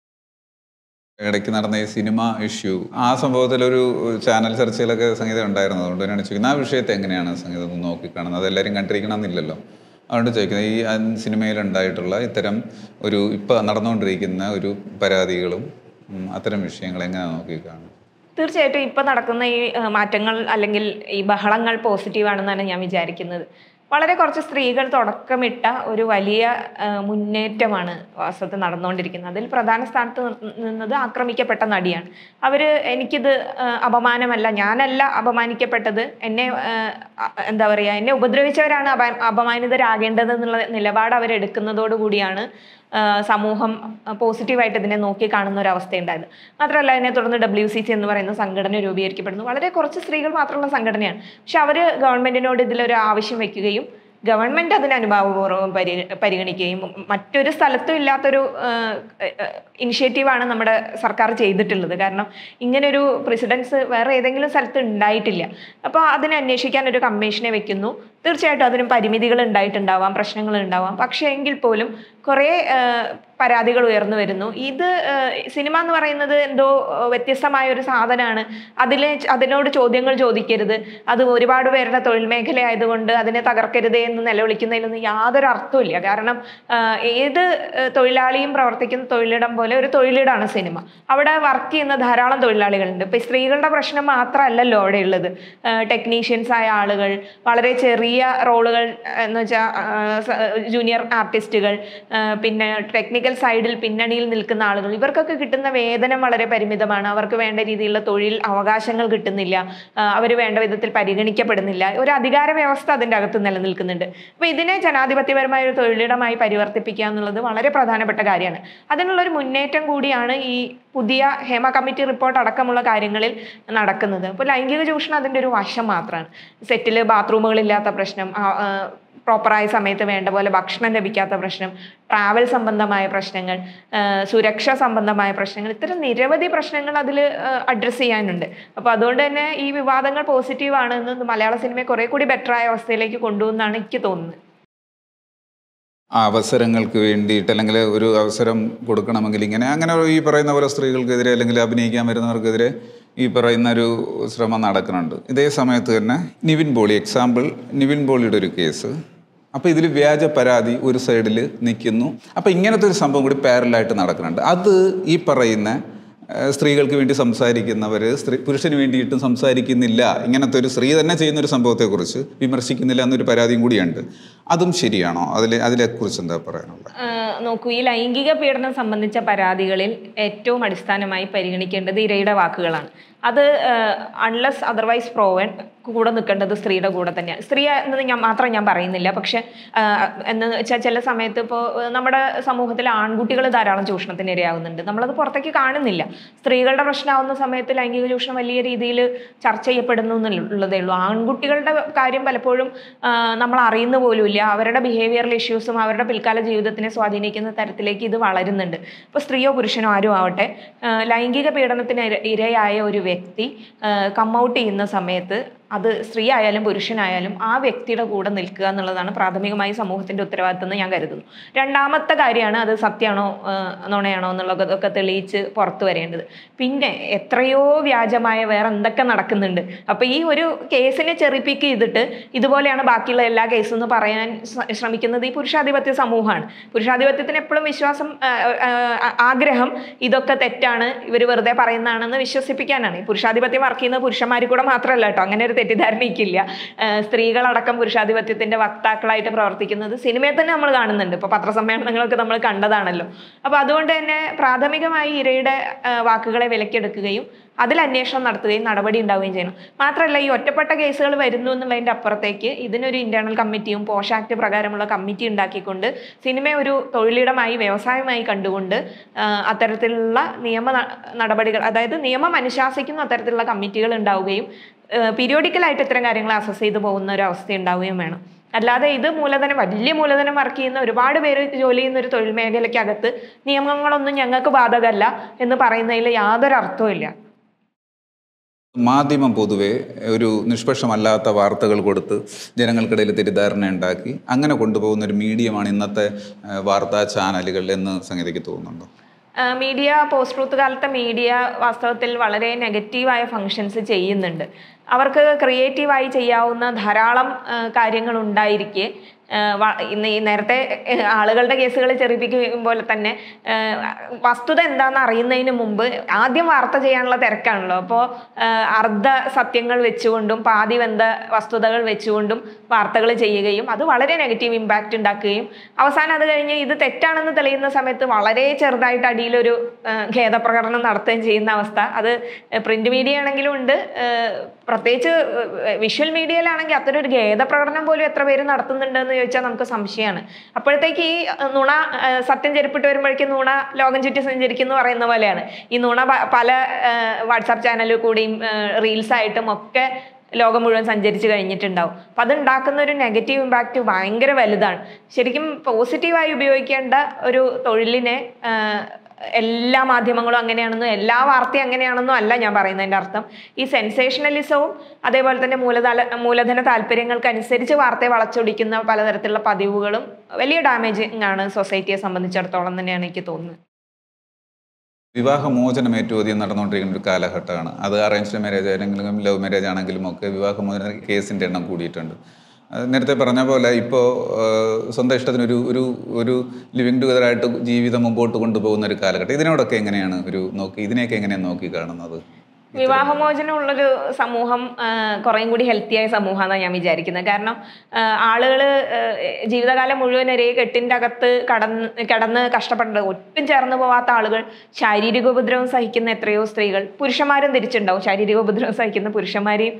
ഇടയ്ക്ക് നടന്ന ഈ സിനിമ ഇഷ്യൂ ആ സംഭവത്തിൽ ഒരു ചാനൽ ചർച്ചയിലൊക്കെ സംഗീതം ഉണ്ടായിരുന്നു അതുകൊണ്ട് തന്നെയാണ് ചോദിക്കുന്നത് ആ വിഷയത്തെ എങ്ങനെയാണ് സംഗീതം നോക്കിക്കാണുന്നത് അതെല്ലാവരും കണ്ടിരിക്കണം എന്നില്ലല്ലോ അതുകൊണ്ട് ചോദിക്കുന്നത് ഈ ആ സിനിമയിൽ ഉണ്ടായിട്ടുള്ള ഇത്തരം ഒരു ഇപ്പം നടന്നുകൊണ്ടിരിക്കുന്ന ഒരു പരാതികളും ഉം, അത്തരം വിഷയങ്ങൾ എങ്ങനെ നോക്കിക്കാണും തീർച്ചയായിട്ടും ഇപ്പം നടക്കുന്ന ഈ ആ, മാറ്റങ്ങൾ അല്ലെങ്കിൽ ഈ ബഹളങ്ങൾ പോസിറ്റീവാണെന്നാണ് ഞാൻ വിചാരിക്കുന്നത് വളരെ കുറച്ച് സ്ത്രീകൾ തുടക്കമിട്ട ഒരു വലിയ ആ, മുന്നേറ്റമാണ് വാസ്തവത്തിൽ നടന്നുകൊണ്ടിരിക്കുന്നത് അതിൽ പ്രധാന സ്ഥാനത്ത് നിർ- നിന്നത് ആക്രമിക്കപ്പെട്ട നടിയാണ് അവർ എനിക്കിത് ആ, അപമാനമല്ല ഞാനല്ല അപമാനിക്കപ്പെട്ടത് എന്നെ ആ, ആ, എന്താ പറയുക എന്നെ ഉപദ്രവിച്ചവരാണ് അപ അപമാനിതരാകേണ്ടത് എന്നുള്ള നിലപാട് അവരെടുക്കുന്നതോടുകൂടിയാണ് ആ, സമൂഹം പോസിറ്റീവായിട്ട് ഇതിനെ നോക്കി കാണുന്ന ഒരു അവസ്ഥയുണ്ടായത് മാത്രമല്ല അതിനെ തുടർന്ന് ഡബ്ല്യു സി സി എന്ന് പറയുന്ന സംഘടന രൂപീകരിക്കപ്പെടുന്നു വളരെ കുറച്ച് സ്ത്രീകൾ മാത്രമുള്ള സംഘടനയാണ് പക്ഷെ അവർ ഗവൺമെന്റിനോട് ഇതിലൊരു ആവശ്യം വെക്കുകയും ഗവൺമെന്റ് അതിന് അനുഭാവപൂർവ്വം പരി പരിഗണിക്കുകയും മറ്റൊരു സ്ഥലത്തും ഇല്ലാത്തൊരു ഇനിഷ്യേറ്റീവാണ് നമ്മുടെ സർക്കാർ ചെയ്തിട്ടുള്ളത് കാരണം ഇങ്ങനൊരു പ്രസിഡൻസ് വേറെ ഏതെങ്കിലും സ്ഥലത്ത് ഉണ്ടായിട്ടില്ല അപ്പോൾ അതിനെ അന്വേഷിക്കാൻ ഒരു കമ്മീഷനെ വെക്കുന്നു തീർച്ചയായിട്ടും അതിനും പരിമിതികൾ ഉണ്ടായിട്ടുണ്ടാവാം പ്രശ്നങ്ങൾ ഉണ്ടാവാം പക്ഷേ എങ്കിൽ പോലും കുറേ ആ, പരാതികൾ ഉയർന്നു വരുന്നു ഇത് ആ, സിനിമ എന്ന് പറയുന്നത് എന്തോ ആ, വ്യത്യസ്തമായ ഒരു സാധനമാണ് അതിലെ അതിനോട് ചോദ്യങ്ങൾ ചോദിക്കരുത് അത് ഒരുപാട് പേരുടെ തൊഴിൽ മേഖല ആയതുകൊണ്ട് അതിനെ തകർക്കരുത് എന്ന് നിലവിളിക്കുന്നതിലൊന്നും യാതൊരു അർത്ഥമില്ല കാരണം ആ, ഏത് ആ, തൊഴിലാളിയും പ്രവർത്തിക്കുന്ന തൊഴിലിടം പോലെ ഒരു തൊഴിലിടാണ് സിനിമ അവിടെ വർക്ക് ചെയ്യുന്ന ധാരാളം തൊഴിലാളികളുണ്ട് ഇപ്പൊ ഈ സ്ത്രീകളുടെ പ്രശ്നം മാത്രമല്ലല്ലോ അവിടെ ഉള്ളത് ടെക്നീഷ്യൻസ് ആയ ആളുകൾ വളരെ ചെറിയ റോളുകൾ എന്ന് വെച്ചാൽ ജൂനിയർ ആർട്ടിസ്റ്റുകൾ പിന്നെ ടെക്നിക്കൽ സൈഡിൽ പിന്നണിയിൽ നിൽക്കുന്ന ആളുകൾ ഇവർക്കൊക്കെ കിട്ടുന്ന വേതനം വളരെ പരിമിതമാണ് അവർക്ക് വേണ്ട രീതിയിലുള്ള തൊഴിൽ അവകാശങ്ങൾ കിട്ടുന്നില്ല അവർ വേണ്ട വിധത്തിൽ പരിഗണിക്കപ്പെടുന്നില്ല ഒരു അധികാര വ്യവസ്ഥ അതിൻ്റെ അകത്ത് നിലനിൽക്കുന്നുണ്ട് അപ്പോൾ ഇതിനെ ജനാധിപത്യപരമായ ഒരു തൊഴിലിടമായി പരിവർത്തിപ്പിക്കുക എന്നുള്ളത് വളരെ പ്രധാനപ്പെട്ട കാര്യമാണ് അതിനുള്ള ഒരു മുന്നേറ്റം കൂടിയാണ് ഈ പുതിയ ഹേമ കമ്മിറ്റി റിപ്പോർട്ട് അടക്കമുള്ള കാര്യങ്ങളിൽ നടക്കുന്നത് അപ്പോൾ ലൈംഗിക ചൂഷണം അതിൻ്റെ ഒരു വശം മാത്രമാണ് സെറ്റിൽ ബാത്റൂമുകളില്ലാത്ത പ്രശ്നം ആ- ആ, പ്രോപ്പറായ സമയത്ത് വേണ്ട പോലെ ഭക്ഷണം ലഭിക്കാത്ത പ്രശ്നം ട്രാവൽ സംബന്ധമായ പ്രശ്നങ്ങൾ ആ, സുരക്ഷ സംബന്ധമായ പ്രശ്നങ്ങൾ ഇത്തരം നിരവധി പ്രശ്നങ്ങൾ അതിൽ അഡ്രസ്സ് ചെയ്യാനുണ്ട് അപ്പോൾ അതുകൊണ്ട് തന്നെ ഈ വിവാദങ്ങൾ പോസിറ്റീവ് ആണ് എന്ന് മലയാള സിനിമയെ കുറെ കൂടി ബെറ്റർ ആയ അവസ്ഥയിലേക്ക് കൊണ്ടുവന്നാണ് എനിക്ക് തോന്നുന്നത് ആ അവസരങ്ങൾക്ക് വേണ്ടിയിട്ട് അല്ലെങ്കിൽ ഒരു അവസരം കൊടുക്കണമെങ്കിൽ ഇങ്ങനെ അങ്ങനെ ഈ പറയുന്ന പോലെ സ്ത്രീകൾക്കെതിരെ അല്ലെങ്കിൽ അഭിനയിക്കാൻ വരുന്നവർക്കെതിരെ ഈ പറയുന്ന ഒരു ശ്രമം നടക്കുന്നുണ്ട് ഇതേ സമയത്ത് തന്നെ നിവിൻ പോളി എക്സാമ്പിൾ നിവിൻ പോളിയുടെ ഒരു കേസ് അപ്പോൾ ഇതിൽ വ്യാജ പരാതി ഒരു സൈഡിൽ നിൽക്കുന്നു അപ്പോൾ ഇങ്ങനത്തെ ഒരു സംഭവം കൂടി പാരലായിട്ട് നടക്കുന്നുണ്ട് അത് ഈ പറയുന്ന ഏഹ്, സ്ത്രീകൾക്ക് വേണ്ടി സംസാരിക്കുന്നവർ സ്ത്രീ പുരുഷന് വേണ്ടിയിട്ടും സംസാരിക്കുന്നില്ല ഇങ്ങനത്തെ ഒരു സ്ത്രീ തന്നെ ചെയ്യുന്ന ഒരു സംഭവത്തെക്കുറിച്ച് വിമർശിക്കുന്നില്ല എന്നൊരു പരാതിയും കൂടിയുണ്ട് അതും ശരിയാണോ അതിൽ അതിനെക്കുറിച്ച് എന്താ പറയാനുള്ളത് ആഹ് നോക്കൂ ഈ ലൈംഗിക പീഡനം സംബന്ധിച്ച പരാതികളിൽ ഏറ്റവും അടിസ്ഥാനമായി പരിഗണിക്കേണ്ടത് ഇരയുടെ വാക്കുകളാണ് അത് അൺലെസ് അതർവൈസ് പ്രോവൻ കൂടെ നിൽക്കേണ്ടത് സ്ത്രീയുടെ കൂടെ തന്നെയാണ് സ്ത്രീ എന്നത് ഞാൻ മാത്രം ഞാൻ പറയുന്നില്ല പക്ഷെ ആഹ് എന്ന് വെച്ചാൽ ചില സമയത്ത് ഇപ്പോൾ നമ്മുടെ സമൂഹത്തിൽ ആൺകുട്ടികൾ ധാരാളം ചൂഷണത്തിന് ഇരയാകുന്നുണ്ട് നമ്മളത് പുറത്തേക്ക് കാണുന്നില്ല സ്ത്രീകളുടെ പ്രശ്നമാവുന്ന സമയത്ത് ലൈംഗിക ചൂഷണം വലിയ രീതിയിൽ ചർച്ച ചെയ്യപ്പെടുന്നു എന്നുള്ളതേ ഉള്ളൂ ആൺകുട്ടികളുടെ കാര്യം പലപ്പോഴും ആഹ് നമ്മൾ അറിയുന്ന പോലുമില്ല അവരുടെ ബിഹേവിയറൽ ഇഷ്യൂസും അവരുടെ പിൽക്കാല ജീവിതത്തിനെ സ്വാധീനിക്കുന്ന തരത്തിലേക്ക് ഇത് വളരുന്നുണ്ട് ഇപ്പോൾ സ്ത്രീയോ പുരുഷനോ ആരും ആവട്ടെ ആഹ് ലൈംഗിക പീഡനത്തിന് ഇര- ഇരയായ ഒരു വ്യക്തി കം ഔട്ട് ചെയ്യുന്ന സമയത്ത് അത് സ്ത്രീ ആയാലും പുരുഷനായാലും ആ വ്യക്തിയുടെ കൂടെ നിൽക്കുക എന്നുള്ളതാണ് പ്രാഥമികമായി സമൂഹത്തിന്റെ ഉത്തരവാദിത്തം എന്ന് ഞാൻ കരുതുന്നു രണ്ടാമത്തെ കാര്യമാണ് അത് സത്യമാണോ ആഹ് നുണയാണോ എന്നുള്ളതൊക്കെ തെളിയിച്ച് പുറത്തു വരേണ്ടത് പിന്നെ എത്രയോ വ്യാജമായ വേറെ എന്തൊക്കെ നടക്കുന്നുണ്ട് അപ്പൊ ഈ ഒരു കേസിനെ ചെറിപ്പിക്ക് ചെയ്തിട്ട് ഇതുപോലെയാണ് ബാക്കിയുള്ള എല്ലാ കേസും എന്ന് പറയാൻ ശ്ര- ശ്രമിക്കുന്നത് ഈ പുരുഷാധിപത്യ സമൂഹമാണ് പുരുഷാധിപത്യത്തിന് എപ്പോഴും വിശ്വാസം ആഹ് ആഹ് ആഗ്രഹം ഇതൊക്കെ തെറ്റാണ് ഇവർ വെറുതെ പറയുന്നതാണെന്ന് വിശ്വസിപ്പിക്കാനാണ് ഈ പുരുഷാധിപത്യം വർക്ക് ചെയ്യുന്നത് പുരുഷന്മാരിൽ കൂടെ മാത്രമല്ല കേട്ടോ അങ്ങനെ ഒരു തെറ്റിദ്ധാരണയ്ക്കില്ല ആഹ് സ്ത്രീകളടക്കം പുരുഷാധിപത്യത്തിന്റെ വക്താക്കളായിട്ട് പ്രവർത്തിക്കുന്നത് സിനിമയിൽ തന്നെ നമ്മൾ കാണുന്നുണ്ട് ഇപ്പൊ പത്രസമ്മേളനങ്ങളൊക്കെ നമ്മൾ കണ്ടതാണല്ലോ അപ്പൊ അതുകൊണ്ട് തന്നെ പ്രാഥമികമായി ഇരയുടെ ആഹ് വാക്കുകളെ വിലക്കെടുക്കുകയും അതിൽ അന്വേഷണം നടത്തുകയും നടപടി ഉണ്ടാവുകയും ചെയ്യണം മാത്രമല്ല ഈ ഒറ്റപ്പെട്ട കേസുകൾ വരുന്നു എന്നുള്ളതിന്റെ അപ്പുറത്തേക്ക് ഇതിനൊരു ഇന്റേണൽ കമ്മിറ്റിയും പോഷ് ആക്ട് പ്രകാരമുള്ള കമ്മിറ്റി ഉണ്ടാക്കിക്കൊണ്ട് സിനിമ ഒരു തൊഴിലിടമായി വ്യവസായമായി കണ്ടുകൊണ്ട് ആ, അത്തരത്തിലുള്ള നിയമ ന- നടപടികൾ അതായത് നിയമം അനുശാസിക്കുന്ന അത്തരത്തിലുള്ള കമ്മിറ്റികൾ ഉണ്ടാവുകയും പീരിയോഡിക്കലായിട്ട് ഇത്തരം കാര്യങ്ങൾ അസസ് ചെയ്തു പോകുന്ന ഒരു അവസ്ഥ ഉണ്ടാവുകയും വേണം അല്ലാതെ ഇത് മൂലധനം വലിയ മൂലധനം വർക്ക് ചെയ്യുന്ന ഒരുപാട് പേര് ജോലി ചെയ്യുന്ന ഒരു തൊഴിൽ മേഖലയ്ക്കകത്ത് നിയമങ്ങളൊന്നും ഞങ്ങൾക്ക് ബാധകമല്ല എന്ന് പറയുന്നതിൽ യാതൊരു അർത്ഥവും ഇല്ല മാധ്യമം പൊതുവെ ഒരു നിഷ്പക്ഷമല്ലാത്ത വാർത്തകൾ കൊടുത്ത് ജനങ്ങൾക്കിടയിൽ തെറ്റിദ്ധാരണ ഉണ്ടാക്കി അങ്ങനെ കൊണ്ടുപോകുന്ന ഒരു മീഡിയമാണ് ഇന്നത്തെ ആ, വാർത്താ ചാനലുകൾ എന്ന് സംഗതിക്ക് തോന്നുന്നുണ്ടോ ആഹ് മീഡിയ പോസ്റ്റ് ട്രൂത്ത് കാലത്തെ മീഡിയ വാസ്തവത്തിൽ വളരെ നെഗറ്റീവായ ഫങ്ഷൻസ് ചെയ്യുന്നുണ്ട് അവർക്ക് ക്രിയേറ്റീവായി ചെയ്യാവുന്ന ധാരാളം ആഹ് കാര്യങ്ങൾ ഉണ്ടായിരിക്കെ ഏഹ് വ- ഇന്ന് ഈ നേരത്തെ ഏഹ് ആളുകളുടെ കേസുകൾ ചെറിപ്പിക്കും പോലെ തന്നെ ഏഹ് വസ്തുത എന്താണെന്ന് അറിയുന്നതിന് മുമ്പ് ആദ്യം വാർത്ത ചെയ്യാനുള്ള തിരക്കാണല്ലോ അപ്പോൾ അർദ്ധ സത്യങ്ങൾ വെച്ചുകൊണ്ടും പാതി വെന്ത വസ്തുതകൾ വെച്ചുകൊണ്ടും വാർത്തകൾ ചെയ്യുകയും അത് വളരെ നെഗറ്റീവ് ഇമ്പാക്റ്റ് ഉണ്ടാക്കുകയും അവസാനം അത് കഴിഞ്ഞ് ഇത് തെറ്റാണെന്ന് തെളിയുന്ന സമയത്ത് വളരെ ചെറുതായിട്ട് അടിയിലൊരു ഏഹ് ഖേദപ്രകടനം നടത്തുകയും ചെയ്യുന്ന അവസ്ഥ അത് പ്രിന്റ് മീഡിയ ആണെങ്കിലും ഉണ്ട് ഏഹ് പ്രത്യേകിച്ച് വിഷ്വൽ മീഡിയയിലാണെങ്കിൽ അത്തരം ഒരു ഖേദപ്രകടനം പോലും എത്ര പേര് നടത്തുന്നുണ്ട് എന്ന് ചോദിച്ചാൽ നമുക്ക് സംശയമാണ് അപ്പോഴത്തേക്ക് ഈ ഏഹ് നുണ ഏഹ് സത്യം ചെരുപ്പിട്ട് വരുമ്പോഴേക്കും നുണ ലോകം ചുറ്റി സഞ്ചരിക്കും എന്ന് പറയുന്ന പോലെയാണ് ഈ നുണ പ- പല വാട്സാപ്പ് ചാനലിൽ കൂടിയും റീൽസ് ആയിട്ടും ഒക്കെ ലോകം മുഴുവൻ സഞ്ചരിച്ച് കഴിഞ്ഞിട്ടുണ്ടാവും അപ്പം അതുണ്ടാക്കുന്ന ഒരു നെഗറ്റീവ് ഇമ്പാക്റ്റ് ഭയങ്കര വലുതാണ് ശരിക്കും പോസിറ്റീവായി ഉപയോഗിക്കേണ്ട ഒരു തൊഴിലിനെ ആഹ് എല്ലാ മാധ്യമങ്ങളും അങ്ങനെയാണെന്നും എല്ലാ വാർത്തയും അങ്ങനെയാണെന്നും അല്ല ഞാൻ പറയുന്നതിൻ്റെ അർത്ഥം ഈ സെൻസേഷണലിസവും അതേപോലെ തന്നെ മൂലധന മൂലധന താല്പര്യങ്ങൾക്കനുസരിച്ച് വാർത്തയെ വളച്ചൊടിക്കുന്ന പലതരത്തിലുള്ള പതിവുകളും വലിയ ഡാമേജിങ് ആണ് സൊസൈറ്റിയെ സംബന്ധിച്ചിടത്തോളം തന്നെയാണ് എനിക്ക് തോന്നുന്നത് വിവാഹമോചനം ഏറ്റവും അധികം നടന്നുകൊണ്ടിരിക്കുന്ന ഒരു കാലഘട്ടമാണ് അത് അറേഞ്ച്ഡ് മാരേജ് ആണെങ്കിലും ലവ് മാരേജ് ആണെങ്കിലും ഒക്കെ വിവാഹമോചന കേസിൻ്റെ എണ്ണം കൂടിയിട്ടുണ്ട് അത് നേരത്തെ പറഞ്ഞ പോലെ ഇപ്പോൾ സ്വന്തം ഇഷ്ടത്തിനൊരു ഒരു ഒരു ലിവിങ് ടുഗദറായിട്ട് ജീവിതം മുമ്പോട്ട് കൊണ്ടുപോകുന്ന ഒരു കാലഘട്ടം ഇതിനോടൊക്കെ എങ്ങനെയാണ് ഒരു നോക്കി ഇതിനെയൊക്കെ എങ്ങനെയാണ് നോക്കി കാണുന്നത് വിവാഹമോചനമുള്ളൊരു സമൂഹം ആ, കുറേയും കൂടി ഹെൽത്തിയായ സമൂഹമാണെന്നാണ് ഞാൻ വിചാരിക്കുന്നത് കാരണം ആളുകൾ ജീവിതകാലം മുഴുവൻ ഒരേ കെട്ടിൻ്റെ അകത്ത് കടന്ന് കിടന്ന് കഷ്ടപ്പെടേണ്ടത് ഒട്ടും ചേർന്ന് പോവാത്ത ആളുകൾ ശാരീരിക ഉപദ്രവം സഹിക്കുന്ന എത്രയോ സ്ത്രീകൾ പുരുഷന്മാരും തിരിച്ചുണ്ടാവും ശാരീരിക ഉപദ്രവം സഹിക്കുന്ന പുരുഷന്മാരെയും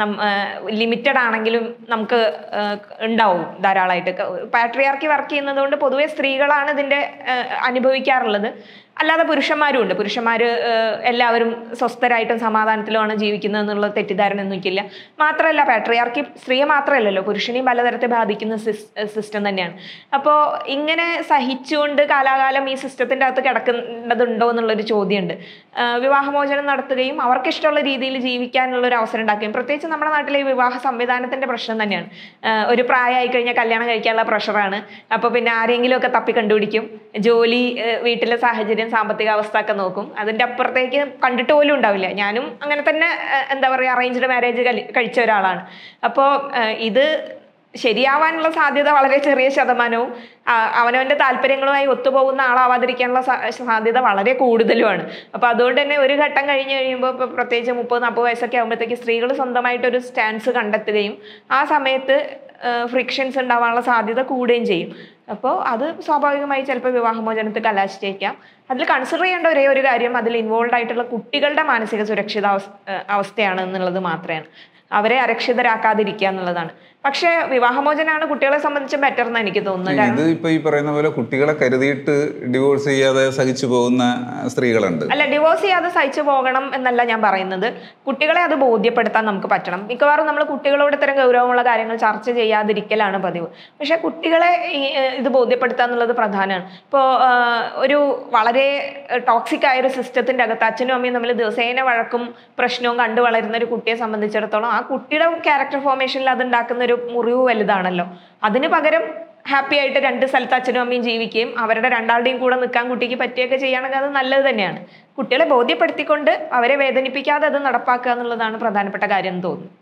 ലിമിറ്റഡ് ആണെങ്കിലും നമുക്ക് ആ, ഉണ്ടാവും ധാരാളമായിട്ട് പാട്രിയാർക്കി വർക്ക് ചെയ്യുന്നത് കൊണ്ട് പൊതുവെ സ്ത്രീകളാണ് ഇതിൻ്റെ ആ, അനുഭവിക്കാറുള്ളത് അല്ലാതെ പുരുഷന്മാരും ഉണ്ട് പുരുഷന്മാർ എല്ലാവരും സ്വസ്ഥരായിട്ടും സമാധാനത്തിലുമാണ് ജീവിക്കുന്നത് എന്നുള്ള തെറ്റിദ്ധാരണ ഒന്നും എനിക്കില്ല മാത്രമല്ല പാട്രിയാർക്കി സ്ത്രീയെ മാത്രമല്ലല്ലോ പുരുഷനെയും പലതരത്തെ ബാധിക്കുന്ന സിസ്റ്റം തന്നെയാണ് അപ്പോൾ ഇങ്ങനെ സഹിച്ചുകൊണ്ട് കാലാകാലം ഈ സിസ്റ്റത്തിൻ്റെ അകത്ത് കിടക്കേണ്ടതുണ്ടോ എന്നുള്ളൊരു ചോദ്യമുണ്ട് ആ, വിവാഹമോചനം നടത്തുകയും അവർക്ക് ഇഷ്ടമുള്ള രീതിയിൽ ജീവിക്കാനുള്ള ഒരു അവസരം ഉണ്ടാക്കുകയും പ്രത്യേകിച്ച് നമ്മുടെ നാട്ടിലെ ഈ വിവാഹ സംവിധാനത്തിന്റെ പ്രശ്നം തന്നെയാണ് ആ, ഒരു പ്രായമായി കഴിഞ്ഞാൽ കല്യാണം കഴിക്കാനുള്ള പ്രഷറാണ് അപ്പോൾ പിന്നെ ആരെങ്കിലും ഒക്കെ തപ്പി കണ്ടുപിടിക്കും ജോലി ആ, വീട്ടിലെ സാഹചര്യം സാമ്പത്തിക അവസ്ഥ ഒക്കെ നോക്കും അതിന്റെ അപ്പുറത്തേക്ക് കണ്ടിട്ട് പോലും ഉണ്ടാവില്ല ഞാനും അങ്ങനെ തന്നെ ആ, എന്താ പറയുക അറേഞ്ച്ഡ് മാരേജ് കഴിച്ച ഒരാളാണ് അപ്പോൾ ഇത് ശരിയാവാനുള്ള സാധ്യത വളരെ ചെറിയ ശതമാനവും ആ, അവനവന്റെ താല്പര്യങ്ങളുമായി ഒത്തുപോകുന്ന ആളാവാതിരിക്കാനുള്ള സാ- സാധ്യത വളരെ കൂടുതലുമാണ് അപ്പൊ അതുകൊണ്ട് തന്നെ ഒരു ഘട്ടം കഴിഞ്ഞ് കഴിയുമ്പോൾ ഇപ്പൊ പ്രത്യേകിച്ച് മുപ്പത് നാൽപ്പത് വയസ്സൊക്കെ ആകുമ്പോഴത്തേക്ക് സ്ത്രീകൾ സ്വന്തമായിട്ടൊരു സ്റ്റാൻസ് കണ്ടെത്തുകയും ആ സമയത്ത് ഫ്രിക്ഷൻസ് ഉണ്ടാവാനുള്ള സാധ്യത കൂടുകയും ചെയ്യും അപ്പോൾ അത് സ്വാഭാവികമായി ചിലപ്പോൾ വിവാഹമോചനത്തിൽ കലാശിച്ചേക്കാം അതിൽ കൺസിഡർ ചെയ്യേണ്ട ഒരേ ഒരു കാര്യം അതിൽ ഇൻവോൾവ് ആയിട്ടുള്ള കുട്ടികളുടെ മാനസിക സുരക്ഷിതാവസ്ഥ അവസ്ഥയാണ് എന്നുള്ളത് മാത്രമാണ് അവരെ അരക്ഷിതരാക്കാതിരിക്കുക എന്നുള്ളതാണ് പക്ഷേ വിവാഹമോചനമാണ് കുട്ടികളെ സംബന്ധിച്ച് ബെറ്റർ എന്ന് എനിക്ക് തോന്നുന്നത് കാരണം ഇത് ഇപ്പൊ ഈ പറയുന്ന പോലെ കുട്ടികളെ കരുതിയിട്ട് ഡിവോഴ്സ് ചെയ്യാതെ സഹിച്ചു പോകുന്ന സ്ത്രീകളുണ്ട് അല്ല ഡിവോഴ്സ് ചെയ്യാതെ സഹിച്ചു പോകണം എന്നല്ല ഞാൻ പറയുന്നത് കുട്ടികളെ അത് ബോധ്യപ്പെടുത്താൻ നമുക്ക് പറ്റണം മിക്കവാറും നമ്മൾ കുട്ടികളോട് ഇത്തരം ഗൗരവമുള്ള കാര്യങ്ങൾ ചർച്ച ചെയ്യാതിരിക്കലാണ് പതിവ് പക്ഷെ കുട്ടികളെ ഈ, ഏഹ്, ഇത് ബോധ്യപ്പെടുത്തുക എന്നുള്ളത് പ്രധാനമാണ് ഇപ്പോൾ ഒരു വളരെ ടോക്സിക് ആയ ഒരു സിസ്റ്റത്തിന്റെ അകത്ത് അച്ഛനും അമ്മയും തമ്മിൽ ദിവസേന വഴക്കും പ്രശ്നവും കണ്ടു വളരുന്ന ഒരു കുട്ടിയെ സംബന്ധിച്ചിടത്തോളം ആ കുട്ടിയുടെ ക്യാരക്ടർ ഫോർമേഷനിൽ അത് ഉണ്ടാക്കുന്ന ഒരു മുറിവ് വലുതാണല്ലോ അതിന് പകരം ഹാപ്പി ആയിട്ട് രണ്ട് സ്ഥലത്ത് അച്ഛനും അമ്മയും ജീവിക്കുകയും അവരുടെ രണ്ടാളുടെയും കൂടെ നിൽക്കാൻ കുട്ടിക്ക് പറ്റുകയൊക്കെ ചെയ്യുകയാണെങ്കിൽ അത് നല്ലത് തന്നെയാണ് കുട്ടികളെ ബോധ്യപ്പെടുത്തിക്കൊണ്ട് അവരെ വേദനിപ്പിക്കാതെ അത് നടപ്പാക്കുക എന്നുള്ളതാണ് പ്രധാനപ്പെട്ട കാര്യം എന്ന് തോന്നുന്നു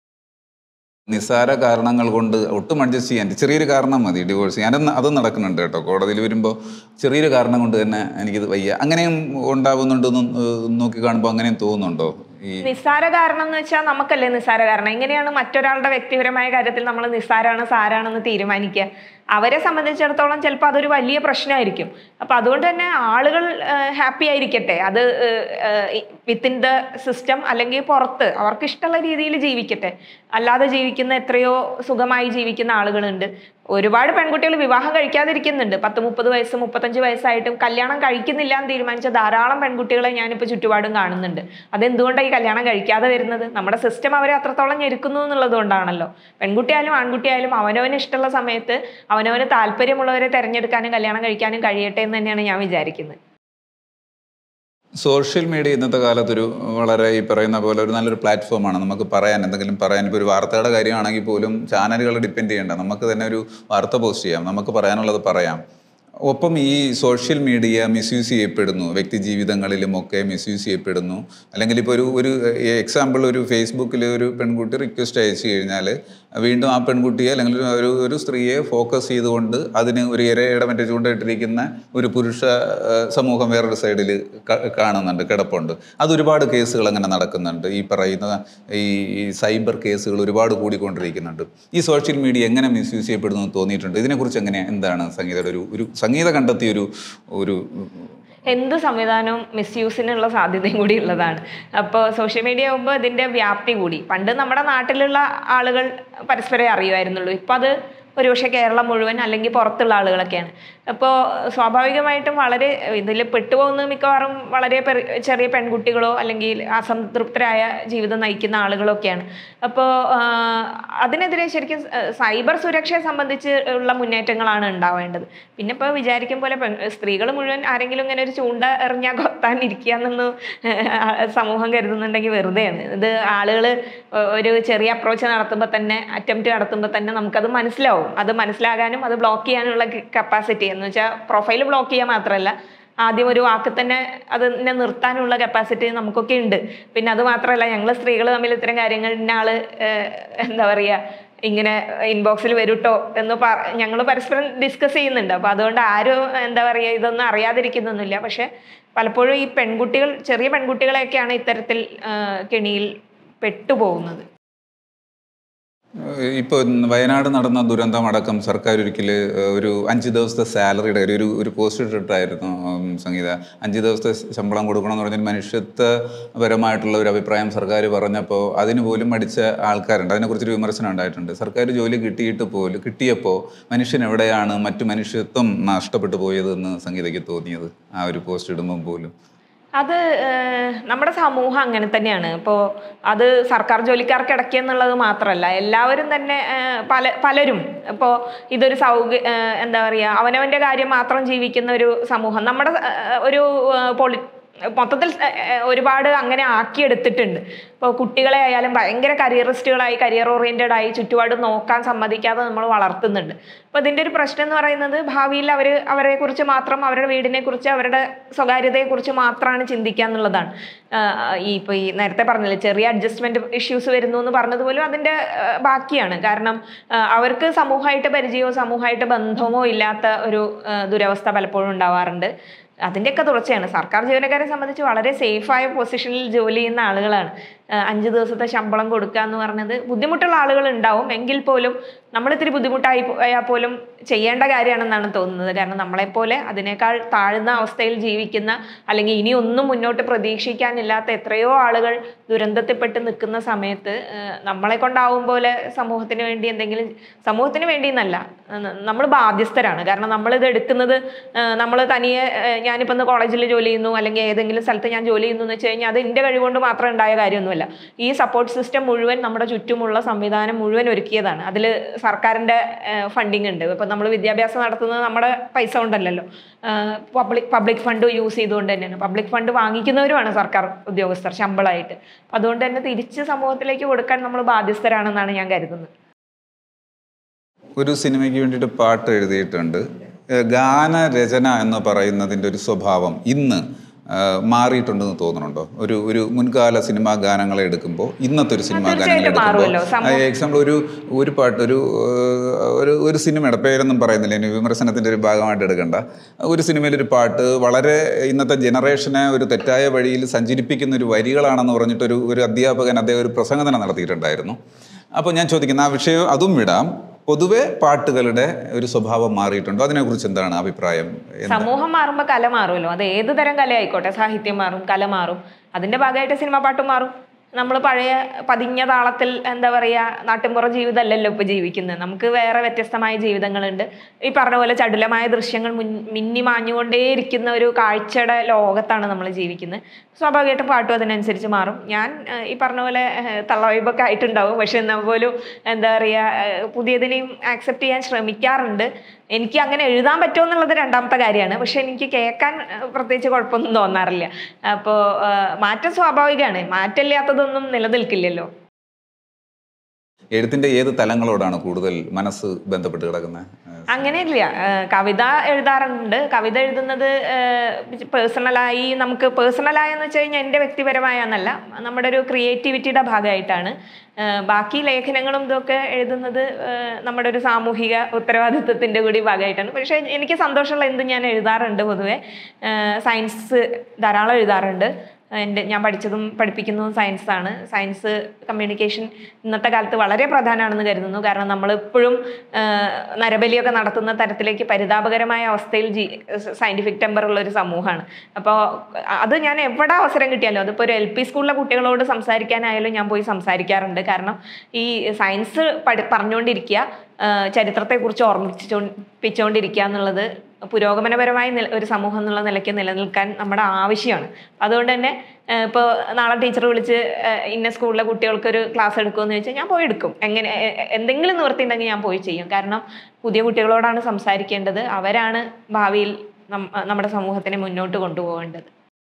നിസ്സാര കാരണങ്ങൾ കൊണ്ട് ഒട്ടും അഡ്ജസ്റ്റ് ചെയ്യാൻ ചെറിയൊരു കാരണം മതി ഡിവോഴ്സ് ചെയ്യാൻ അത് അത് നടക്കുന്നുണ്ട് കേട്ടോ കോടതിയിൽ വരുമ്പോൾ ചെറിയൊരു കാരണം കൊണ്ട് തന്നെ എനിക്കിത് വയ്യ അങ്ങനെയും ഉണ്ടാവുന്നുണ്ടെന്ന് നോക്കി കാണുമ്പോൾ അങ്ങനെയും തോന്നുന്നുണ്ടോ ഈ നിസ്സാര കാരണം എന്ന് വെച്ചാൽ നമുക്കല്ലേ നിസ്സാര കാരണം എങ്ങനെയാണ് മറ്റൊരാളുടെ വ്യക്തിപരമായ കാര്യത്തിൽ നമ്മൾ നിസ്സാരാണ് സാരാണെന്ന് തീരുമാനിക്കുക അവരെ സംബന്ധിച്ചിടത്തോളം ചിലപ്പോൾ അതൊരു വലിയ പ്രശ്നമായിരിക്കും അപ്പൊ അതുകൊണ്ട് തന്നെ ആളുകൾ ഹാപ്പി ആയിരിക്കട്ടെ അത് വിത്തിൻ ദ സിസ്റ്റം അല്ലെങ്കിൽ പുറത്ത് അവർക്ക് ഇഷ്ടമുള്ള രീതിയിൽ ജീവിക്കട്ടെ അല്ലാതെ ജീവിക്കുന്ന എത്രയോ സുഖമായി ജീവിക്കുന്ന ആളുകളുണ്ട് ഒരുപാട് പെൺകുട്ടികൾ വിവാഹം കഴിക്കാതിരിക്കുന്നുണ്ട് പത്ത് മുപ്പത് വയസ്സ് മുപ്പത്തഞ്ച് വയസ്സായിട്ടും കല്യാണം കഴിക്കുന്നില്ല എന്ന് തീരുമാനിച്ച ധാരാളം പെൺകുട്ടികളെ ഞാനിപ്പോൾ ചുറ്റുപാടും കാണുന്നുണ്ട് അതെന്തുകൊണ്ടാണ് ഈ കല്യാണം കഴിക്കാതെ വരുന്നത് നമ്മുടെ സിസ്റ്റം അവരെ അത്രത്തോളം ഞെരുക്കുന്നു എന്നുള്ളത് കൊണ്ടാണല്ലോ പെൺകുട്ടിയായാലും ആൺകുട്ടിയായാലും അവനവന് ഇഷ്ടമുള്ള സമയത്ത് അവനവന് താല്പര്യമുള്ളവരെ തിരഞ്ഞെടുക്കാനും കല്യാണം കഴിക്കാനും കഴിയട്ടെ എന്ന് തന്നെയാണ് ഞാൻ വിചാരിക്കുന്നത് സോഷ്യൽ മീഡിയ ഇന്നത്തെ കാലത്തൊരു വളരെ ഈ പറയുന്ന പോലെ ഒരു നല്ലൊരു പ്ലാറ്റ്ഫോമാണ് നമുക്ക് പറയാൻ എന്തെങ്കിലും പറയാൻ ഇപ്പോൾ ഒരു വാർത്തയുടെ കാര്യമാണെങ്കിൽ പോലും ചാനലുകൾ ഡിപ്പെൻഡ് ചെയ്യേണ്ട നമുക്ക് തന്നെ ഒരു വാർത്ത പോസ്റ്റ് ചെയ്യാം നമുക്ക് പറയാനുള്ളത് പറയാം ഒപ്പം ഈ സോഷ്യൽ മീഡിയ മിസ്യൂസ് ചെയ്യപ്പെടുന്നു വ്യക്തി ജീവിതങ്ങളിലും ഒക്കെ മിസ്യൂസ് ചെയ്യപ്പെടുന്നു അല്ലെങ്കിൽ ഇപ്പോൾ ഒരു ഒരു എക്സാമ്പിൾ ഒരു ഫേസ്ബുക്കിൽ ഒരു പെൺകുട്ടി റിക്വസ്റ്റ് അയച്ചു കഴിഞ്ഞാൽ വീണ്ടും ആ പെൺകുട്ടിയെ അല്ലെങ്കിൽ ഒരു ഒരു സ്ത്രീയെ ഫോക്കസ് ചെയ്തുകൊണ്ട് അതിന് ഒരു ഇരയുടെ മറ്റേ ചൂണ്ടയിട്ടിരിക്കുന്ന ഒരു പുരുഷ ആ, സമൂഹം വേറൊരു സൈഡിൽ കാണുന്നുണ്ട് കിടപ്പുണ്ട് അത് ഒരുപാട് കേസുകൾ അങ്ങനെ നടക്കുന്നുണ്ട് ഈ പറയുന്ന ഈ ഈ സൈബർ കേസുകൾ ഒരുപാട് കൂടിക്കൊണ്ടിരിക്കുന്നുണ്ട് ഈ സോഷ്യൽ മീഡിയ എങ്ങനെ മിസ്യൂസ് ചെയ്യപ്പെടുന്നു എന്ന് തോന്നിയിട്ടുണ്ട് ഇതിനെക്കുറിച്ച് എങ്ങനെ എന്താണ് സംഗീതയുടെ ഒരു ഒരു സംഗീത കണ്ടെത്തിയ ഒരു ഒരു എന്ത് സംവിധാനവും മിസ്യൂസിനുള്ള സാധ്യതയും കൂടി ഉള്ളതാണ് അപ്പോൾ സോഷ്യൽ മീഡിയ ആകുമ്പോൾ ഇതിൻ്റെ വ്യാപ്തി കൂടി പണ്ട് നമ്മുടെ നാട്ടിലുള്ള ആളുകൾ പരസ്പരം അറിയുമായിരുന്നുള്ളൂ ഇപ്പം അത് ഒരുപക്ഷെ കേരളം മുഴുവൻ അല്ലെങ്കിൽ പുറത്തുള്ള ആളുകളൊക്കെയാണ് അപ്പോൾ സ്വാഭാവികമായിട്ടും വളരെ ഇതിൽ പെട്ടുപോകുന്നത് മിക്കവാറും വളരെ പെറി- ചെറിയ പെൺകുട്ടികളോ അല്ലെങ്കിൽ അസംതൃപ്തരായ ജീവിതം നയിക്കുന്ന ആളുകളൊക്കെയാണ് അപ്പോൾ അതിനെതിരെ ശരിക്കും സൈബർ സുരക്ഷയെ സംബന്ധിച്ച് ഉള്ള മുന്നേറ്റങ്ങളാണ് ഉണ്ടാവേണ്ടത് പിന്നെ ഇപ്പോൾ വിചാരിക്കും പോലെ സ്ത്രീകൾ മുഴുവൻ ആരെങ്കിലും ഇങ്ങനെ ഒരു ചൂണ്ട എറിഞ്ഞാൽ കൊത്താൻ ഇരിക്കുകയെന്നൊന്നും സമൂഹം കരുതുന്നുണ്ടെങ്കിൽ വെറുതെയാണ് ഇത് ആളുകൾ ഒരു ചെറിയ അപ്രോച്ച് നടത്തുമ്പോൾ തന്നെ അറ്റംപ്റ്റ് നടത്തുമ്പോൾ തന്നെ നമുക്കത് മനസ്സിലാവും അത് മനസ്സിലാകാനും അത് ബ്ലോക്ക് ചെയ്യാനുള്ള കപ്പാസിറ്റി എന്ന് വെച്ചാൽ പ്രൊഫൈൽ ബ്ലോക്ക് ചെയ്യുക മാത്രമല്ല ആദ്യം ഒരു വാക്ക് തന്നെ അതിനെ നിർത്താനുള്ള കപ്പാസിറ്റി നമുക്കൊക്കെ ഉണ്ട് പിന്നെ അത് മാത്രമല്ല ഞങ്ങൾ സ്ത്രീകൾ തമ്മിൽ ഇത്തരം കാര്യങ്ങൾ ഇന്ന ആള് ഏഹ്, എന്താ പറയുക ഇങ്ങനെ ഇൻബോക്സിൽ വരൂട്ടോ എന്ന് പറ ഞങ്ങൾ പരസ്പരം ഡിസ്കസ് ചെയ്യുന്നുണ്ട് അപ്പോൾ അതുകൊണ്ട് ആരും എന്താ പറയുക ഇതൊന്നും അറിയാതിരിക്കുന്നൊന്നുമില്ല പക്ഷെ പലപ്പോഴും ഈ പെൺകുട്ടികൾ ചെറിയ പെൺകുട്ടികളെയൊക്കെയാണ് ഇത്തരത്തിൽ ഏഹ്, കെണിയിൽ പെട്ടുപോകുന്നത് ഇപ്പോൾ വയനാട് നടന്ന ദുരന്തം അടക്കം സർക്കാർ ഒരിക്കൽ ഒരു അഞ്ച് ദിവസത്തെ സാലറിയുടെ കാര്യം ഒരു ഒരു പോസ്റ്റ് ഇട്ടിട്ടായിരുന്നു ഉം, സംഗീത അഞ്ച് ദിവസത്തെ ശമ്പളം കൊടുക്കണം എന്ന് പറഞ്ഞാൽ മനുഷ്യത്വപരമായിട്ടുള്ള ഒരു അഭിപ്രായം സർക്കാർ പറഞ്ഞപ്പോൾ അതിന് പോലും മടിച്ച ആൾക്കാരുണ്ട് അതിനെക്കുറിച്ചൊരു വിമർശനം ഉണ്ടായിട്ടുണ്ട് സർക്കാർ ജോലി കിട്ടിയിട്ട് പോലും കിട്ടിയപ്പോൾ മനുഷ്യൻ എവിടെയാണ് മറ്റു മനുഷ്യത്വം നഷ്ടപ്പെട്ടു പോയതെന്ന് സംഗീതയ്ക്ക് തോന്നിയത് ആ ഒരു പോസ്റ്റ് ഇടുമ്പോൾ പോലും അത് ഏഹ്, നമ്മുടെ സമൂഹം അങ്ങനെ തന്നെയാണ് ഇപ്പോൾ അത് സർക്കാർ ജോലിക്കാർക്ക് ഇടയ്ക്ക് എന്നുള്ളത് മാത്രമല്ല എല്ലാവരും തന്നെ ഏഹ്, പല പലരും ഇപ്പോൾ ഇതൊരു സൗക ഏഹ്, എന്താ പറയുക അവനവൻ്റെ കാര്യം മാത്രം ജീവിക്കുന്ന ഒരു സമൂഹം നമ്മുടെ ഏഹ്, ഒരു ഏഹ്, പൊളി മൊത്തത്തിൽ ഏഹ്, ഏഹ്, ഒരുപാട് അങ്ങനെ ആക്കിയെടുത്തിട്ടുണ്ട് ഇപ്പോൾ കുട്ടികളെ ആയാലും ഭയങ്കര കരിയറിസ്റ്റുകളായി കരിയർ ഓറിയൻറ്റഡ് ആയി ചുറ്റുപാട് നോക്കാൻ സമ്മതിക്കാതെ നമ്മൾ വളർത്തുന്നുണ്ട് അപ്പോൾ ഇതിൻ്റെ ഒരു പ്രശ്നം എന്ന് പറയുന്നത് ഭാവിയിൽ അവർ അവരെ കുറിച്ച് മാത്രം അവരുടെ വീടിനെ കുറിച്ച് അവരുടെ സ്വകാര്യതയെ കുറിച്ച് മാത്രമാണ് ചിന്തിക്കുക എന്നുള്ളതാണ് ആഹ് ഈ ഇപ്പോൾ ഈ നേരത്തെ പറഞ്ഞില്ലേ ചെറിയ അഡ്ജസ്റ്റ്മെന്റ് ഇഷ്യൂസ് വരുന്നു എന്ന് പറഞ്ഞതുപോലും അതിൻ്റെ ആഹ് ബാക്കിയാണ് കാരണം ആഹ് അവർക്ക് സമൂഹമായിട്ട് പരിചയമോ സമൂഹമായിട്ട് ബന്ധമോ ഇല്ലാത്ത ഒരു ആഹ് ദുരവസ്ഥ പലപ്പോഴും ഉണ്ടാവാറുണ്ട് അതിൻ്റെയൊക്കെ തുടർച്ചയാണ് സർക്കാർ ജീവനക്കാരെ സംബന്ധിച്ച് വളരെ സേഫായ പൊസിഷനിൽ ജോലി ചെയ്യുന്ന ആളുകളാണ് ആഹ് അഞ്ച് ദിവസത്തെ ശമ്പളം കൊടുക്കുക എന്ന് പറഞ്ഞത് ബുദ്ധിമുട്ടുള്ള ആളുകൾ ഉണ്ടാവും എങ്കിൽ പോലും നമ്മൾ ഇത്തിരി ബുദ്ധിമുട്ടായി പോയാൽ പോലും ചെയ്യേണ്ട കാര്യമാണെന്നാണ് തോന്നുന്നത് കാരണം നമ്മളെപ്പോലെ അതിനേക്കാൾ താഴ്ന്ന അവസ്ഥയിൽ ജീവിക്കുന്ന അല്ലെങ്കിൽ ഇനി ഒന്നും മുന്നോട്ട് പ്രതീക്ഷിക്കാനില്ലാത്ത എത്രയോ ആളുകൾ ദുരന്തത്തിൽപ്പെട്ട് നിൽക്കുന്ന സമയത്ത് ആഹ് നമ്മളെ കൊണ്ടാവും പോലെ സമൂഹത്തിന് വേണ്ടി എന്തെങ്കിലും സമൂഹത്തിന് വേണ്ടി എന്നല്ല നമ്മൾ ബാധ്യസ്ഥരാണ് കാരണം നമ്മളിത് എടുക്കുന്നത് നമ്മൾ തനിയെ ആഹ് ഞാനിപ്പോൾ ഇന്ന് കോളേജിൽ ജോലി ചെയ്യുന്നു അല്ലെങ്കിൽ ഏതെങ്കിലും സ്ഥലത്ത് ഞാൻ ജോലി ചെയ്യുന്നു എന്ന് വെച്ച് കഴിഞ്ഞാൽ അത് എൻ്റെ കഴിവുകൊണ്ട് മാത്രം ഉണ്ടായ കാര്യമൊന്നുമല്ല ഈ സപ്പോർട്ട് സിസ്റ്റം മുഴുവൻ നമ്മുടെ ചുറ്റുമുള്ള സംവിധാനം മുഴുവൻ ഒരുക്കിയതാണ് അതിൽ സർക്കാരിൻ്റെ ഫണ്ടിങ് ഉണ്ട് ഇപ്പം നമ്മൾ വിദ്യാഭ്യാസം നടത്തുന്നത് നമ്മുടെ പൈസ കൊണ്ടല്ലല്ലോ പബ്ലിക് പബ്ലിക് ഫണ്ട് യൂസ് ചെയ്തുകൊണ്ട് തന്നെയാണ് പബ്ലിക് ഫണ്ട് വാങ്ങിക്കുന്നവരുമാണ് സർക്കാർ ഉദ്യോഗസ്ഥർ ശമ്പളമായിട്ട് അപ്പം അതുകൊണ്ട് തന്നെ തിരിച്ച് സമൂഹത്തിലേക്ക് കൊടുക്കാൻ നമ്മൾ ബാധ്യസ്ഥരാണെന്നാണ് ഞാൻ കരുതുന്നത് ഒരു സിനിമയ്ക്ക് വേണ്ടിയിട്ട് പാട്ട് എഴുതിയിട്ടുണ്ട് ഏഹ് ഗാനരചന എന്ന് പറയുന്നതിൻ്റെ ഒരു സ്വഭാവം ഇന്ന് ഏഹ് മാറിയിട്ടുണ്ടെന്ന് തോന്നുന്നുണ്ടോ ഒരു ഒരു മുൻകാല സിനിമാ ഗാനങ്ങളെ എടുക്കുമ്പോൾ ഇന്നത്തെ ഒരു സിനിമാ ഗാനങ്ങൾ തീർച്ചയായിട്ടും മാറുമല്ലോ. എടുക്കുമ്പോൾ എക്സാമ്പിൾ ഒരു ഒരു പാട്ട് ഒരു ഏഹ് ഒരു ഒരു സിനിമയുടെ പേരൊന്നും പറയുന്നില്ല ഇനി വിമർശനത്തിൻ്റെ ഒരു ഭാഗമായിട്ട് എടുക്കണ്ട ഒരു സിനിമയിലൊരു പാട്ട് വളരെ ഇന്നത്തെ ജനറേഷനെ ഒരു തെറ്റായ വഴിയിൽ സഞ്ചരിപ്പിക്കുന്ന ഒരു വരികളാണെന്ന് പറഞ്ഞിട്ടൊരു ഒരു അധ്യാപകൻ അദ്ദേഹം ഒരു പ്രസംഗം തന്നെ നടത്തിയിട്ടുണ്ടായിരുന്നു അപ്പോൾ ഞാൻ ചോദിക്കുന്ന ആ വിഷയം അതും വിടാം പൊതുവെ പാട്ടുകളുടെ ഒരു സ്വഭാവം മാറിയിട്ടുണ്ടോ അതിനെക്കുറിച്ച് എന്താണ് അഭിപ്രായം എന്താ? സമൂഹം മാറുമ്പോൾ കല മാറുമല്ലോ അത് ഏത് തരം കല ആയിക്കോട്ടെ സാഹിത്യം മാറും കല മാറും അതിന്റെ ഭാഗമായിട്ട് സിനിമ പാട്ടും മാറും നമ്മൾ പഴയ പതിഞ്ഞ താളത്തിൽ എന്താ പറയുക നാട്ടിൻപുറ ജീവിതമല്ലല്ലോ ഇപ്പോൾ ജീവിക്കുന്നത് നമുക്ക് വേറെ വ്യത്യസ്തമായ ജീവിതങ്ങളുണ്ട് ഈ പറഞ്ഞ പോലെ ചടുലമായ ദൃശ്യങ്ങൾ മുൻ മിന്നി മാഞ്ഞുകൊണ്ടേയിരിക്കുന്ന ഒരു കാഴ്ചയുടെ ലോകത്താണ് നമ്മൾ ജീവിക്കുന്നത് സ്വാഭാവികമായിട്ടും പാട്ടും അതിനനുസരിച്ച് മാറും ഞാൻ ഏഹ്, ഈ പറഞ്ഞ പോലെ തള്ളവൈബൊക്കെ ആയിട്ടുണ്ടാവും പക്ഷെ എന്നാൽ പോലും എന്താ പറയുക ഏഹ്, പുതിയതിനെയും ആക്സെപ്റ്റ് ചെയ്യാൻ ശ്രമിക്കാറുണ്ട് എനിക്ക് അങ്ങനെ എഴുതാൻ പറ്റുമോ എന്നുള്ളത് രണ്ടാമത്തെ കാര്യമാണ് പക്ഷെ എനിക്ക് കേൾക്കാൻ ഏഹ്, പ്രത്യേകിച്ച് കുഴപ്പമൊന്നും തോന്നാറില്ല അപ്പോൾ മാറ്റം സ്വാഭാവികമാണ് മാറ്റമില്ലാത്തതൊന്നും നിലനിൽക്കില്ലല്ലോ എഴുത്തിന്റെ ഏത് തലങ്ങളോടാണ് കൂടുതൽ മനസ്സ് ബന്ധപ്പെട്ട് കിടക്കുന്നത് അങ്ങനെയില്ല ഏഹ് കവിത എഴുതാറുണ്ട് കവിത എഴുതുന്നത് പേഴ്സണലായി നമുക്ക് പേഴ്സണലായി എന്ന് വെച്ച് കഴിഞ്ഞാൽ എൻ്റെ വ്യക്തിപരമായ എന്നല്ല നമ്മുടെ ഒരു ക്രിയേറ്റിവിറ്റിയുടെ ഭാഗമായിട്ടാണ് ഏഹ് ബാക്കി ലേഖനങ്ങളും ഇതൊക്കെ എഴുതുന്നത് ഏഹ് നമ്മുടെ ഒരു സാമൂഹിക ഉത്തരവാദിത്വത്തിൻ്റെ കൂടി ഭാഗമായിട്ടാണ് പക്ഷേ എനിക്ക് സന്തോഷമുള്ള എന്ത് ഞാൻ എഴുതാറുണ്ട് പൊതുവെ ഏഹ് സയൻസ് ധാരാളം എഴുതാറുണ്ട് എൻ്റെ ഞാൻ പഠിച്ചതും പഠിപ്പിക്കുന്നതും സയൻസാണ് സയൻസ് കമ്മ്യൂണിക്കേഷൻ ഇന്നത്തെ കാലത്ത് വളരെ പ്രധാനമാണെന്ന് കരുതുന്നു കാരണം നമ്മളിപ്പോഴും നരബലിയൊക്കെ നടത്തുന്ന തരത്തിലേക്ക് പരിതാപകരമായ അവസ്ഥയിൽ ജി സയൻറ്റിഫിക് ടെമ്പർ ഉള്ള ഒരു സമൂഹമാണ് അപ്പോൾ അത് ഞാൻ എവിടെ അവസരം കിട്ടിയാലും അതിപ്പോൾ ഒരു എൽ പി സ്കൂളിലെ കുട്ടികളോട് സംസാരിക്കാനായാലും ഞാൻ പോയി സംസാരിക്കാറുണ്ട് കാരണം ഈ സയൻസ് പഠി പറഞ്ഞുകൊണ്ടിരിക്കുക ആഹ് ചരിത്രത്തെക്കുറിച്ച് ഓർമ്മിപ്പിച്ചുകൊണ്ടിരിക്കുക എന്നുള്ളത് പുരോഗമനപരമായ നില ഒരു സമൂഹം എന്നുള്ള നിലയ്ക്ക് നിലനിൽക്കാൻ നമ്മുടെ ആവശ്യമാണ് അതുകൊണ്ട് തന്നെ ഇപ്പോൾ നാളെ ടീച്ചർ വിളിച്ച് ആഹ് ഇന്ന സ്കൂളിലെ കുട്ടികൾക്കൊരു ക്ലാസ് എടുക്കുമെന്ന് ചോദിച്ചാൽ ഞാൻ പോയി എടുക്കും എങ്ങനെ എ- എ- എന്തെങ്കിലും നിവൃത്തി ഉണ്ടെങ്കിൽ ഞാൻ പോയി ചെയ്യും കാരണം പുതിയ കുട്ടികളോടാണ് സംസാരിക്കേണ്ടത് അവരാണ് ഭാവിയിൽ നം- നമ്മുടെ സമൂഹത്തിനെ മുന്നോട്ട് കൊണ്ടുപോകേണ്ടത്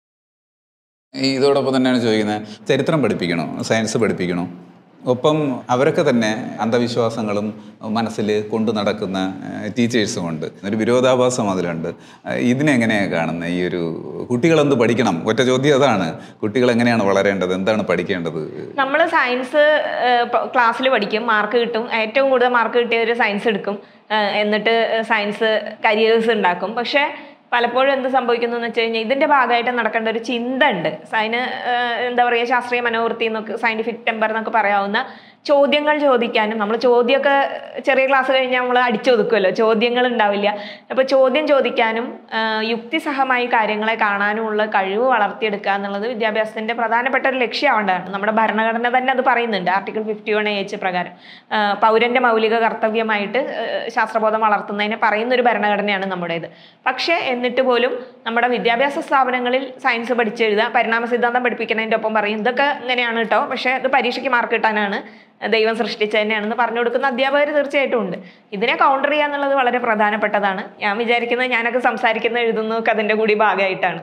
ഈ ഇതോടൊപ്പം തന്നെയാണ് ചോദിക്കുന്നത് ചരിത്രം പഠിപ്പിക്കണോ സയൻസ് പഠിപ്പിക്കണോ ഒപ്പം അവരൊക്കെ തന്നെ അന്ധവിശ്വാസങ്ങളും മനസ്സിൽ കൊണ്ടു നടക്കുന്ന ടീച്ചേഴ്സും ഉണ്ട് ഒരു വിരോധാഭാസം അതിലുണ്ട് ഏഹ് ഇതിനെങ്ങനെയാണ് കാണുന്നത് ഈ ഒരു കുട്ടികളെന്ത് പഠിക്കണം ഒറ്റ ചോദ്യം അതാണ് കുട്ടികൾ എങ്ങനെയാണ് വളരേണ്ടത് എന്താണ് പഠിക്കേണ്ടത് നമ്മൾ സയൻസ് ക്ലാസ്സിൽ പഠിക്കും മാർക്ക് കിട്ടും ഏറ്റവും കൂടുതൽ മാർക്ക് കിട്ടിയവർ സയൻസ് എടുക്കും ഏഹ് എന്നിട്ട് സയൻസ് കരിയേഴ്സ് ഉണ്ടാക്കും പക്ഷേ പലപ്പോഴും എന്ത് സംഭവിക്കുന്നു എന്ന് വെച്ച് കഴിഞ്ഞാൽ ഇതിന്റെ ഭാഗമായിട്ട് നടക്കേണ്ട ഒരു ചിന്ത ഉണ്ട് അതിന് ഏഹ് എന്താ പറയുക ശാസ്ത്രീയ മനോവൃത്തി എന്നൊക്കെ സയന്റിഫിക് ടെമ്പർ എന്നൊക്കെ പറയാവുന്ന ചോദ്യങ്ങൾ ചോദിക്കാനും നമ്മൾ ചോദ്യമൊക്കെ ചെറിയ ക്ലാസ് കഴിഞ്ഞാൽ നമ്മൾ അടിച്ചൊതുക്കുമല്ലോ ചോദ്യങ്ങൾ ഉണ്ടാവില്ല അപ്പോൾ ചോദ്യം ചോദിക്കാനും ആഹ് യുക്തിസഹമായി കാര്യങ്ങളെ കാണാനുമുള്ള കഴിവ് വളർത്തിയെടുക്കുക എന്നുള്ളത് വിദ്യാഭ്യാസത്തിന്റെ പ്രധാനപ്പെട്ട ഒരു ലക്ഷ്യമാവേണ്ടതാണ് നമ്മുടെ ഭരണഘടന തന്നെ അത് പറയുന്നുണ്ട് ആർട്ടിക്കിൾ ഫിഫ്റ്റി വൺ എച്ച് പ്രകാരം ആഹ് പൗരന്റെ മൗലിക കർത്തവ്യമായിട്ട് ആഹ് ശാസ്ത്രബോധം വളർത്തുന്നതിനെ പറയുന്ന ഒരു ഭരണഘടനയാണ് നമ്മുടേത് പക്ഷേ എന്നിട്ട് പോലും നമ്മുടെ വിദ്യാഭ്യാസ സ്ഥാപനങ്ങളിൽ സയൻസ് പഠിച്ചെഴുതുക പരിണാമ സിദ്ധാന്തം പഠിപ്പിക്കുന്നതിൻ്റെ ഒപ്പം പറയും ഇതൊക്കെ ഇങ്ങനെയാണ് കേട്ടോ പക്ഷേ ഇത് പരീക്ഷയ്ക്ക് മാർക്ക് കിട്ടാനാണ് ദൈവം സൃഷ്ടിച്ച തന്നെയാണെന്ന് പറഞ്ഞു കൊടുക്കുന്ന അധ്യാപകർ തീർച്ചയായിട്ടും ഉണ്ട് ഇതിനെ കൗണ്ടർ ചെയ്യുക എന്നുള്ളത് വളരെ പ്രധാനപ്പെട്ടതാണ് ഞാൻ വിചാരിക്കുന്നത് ഞാനൊക്കെ സംസാരിക്കുന്ന എഴുതുന്നതൊക്കെ അതിൻ്റെ കൂടി ഭാഗമായിട്ടാണ്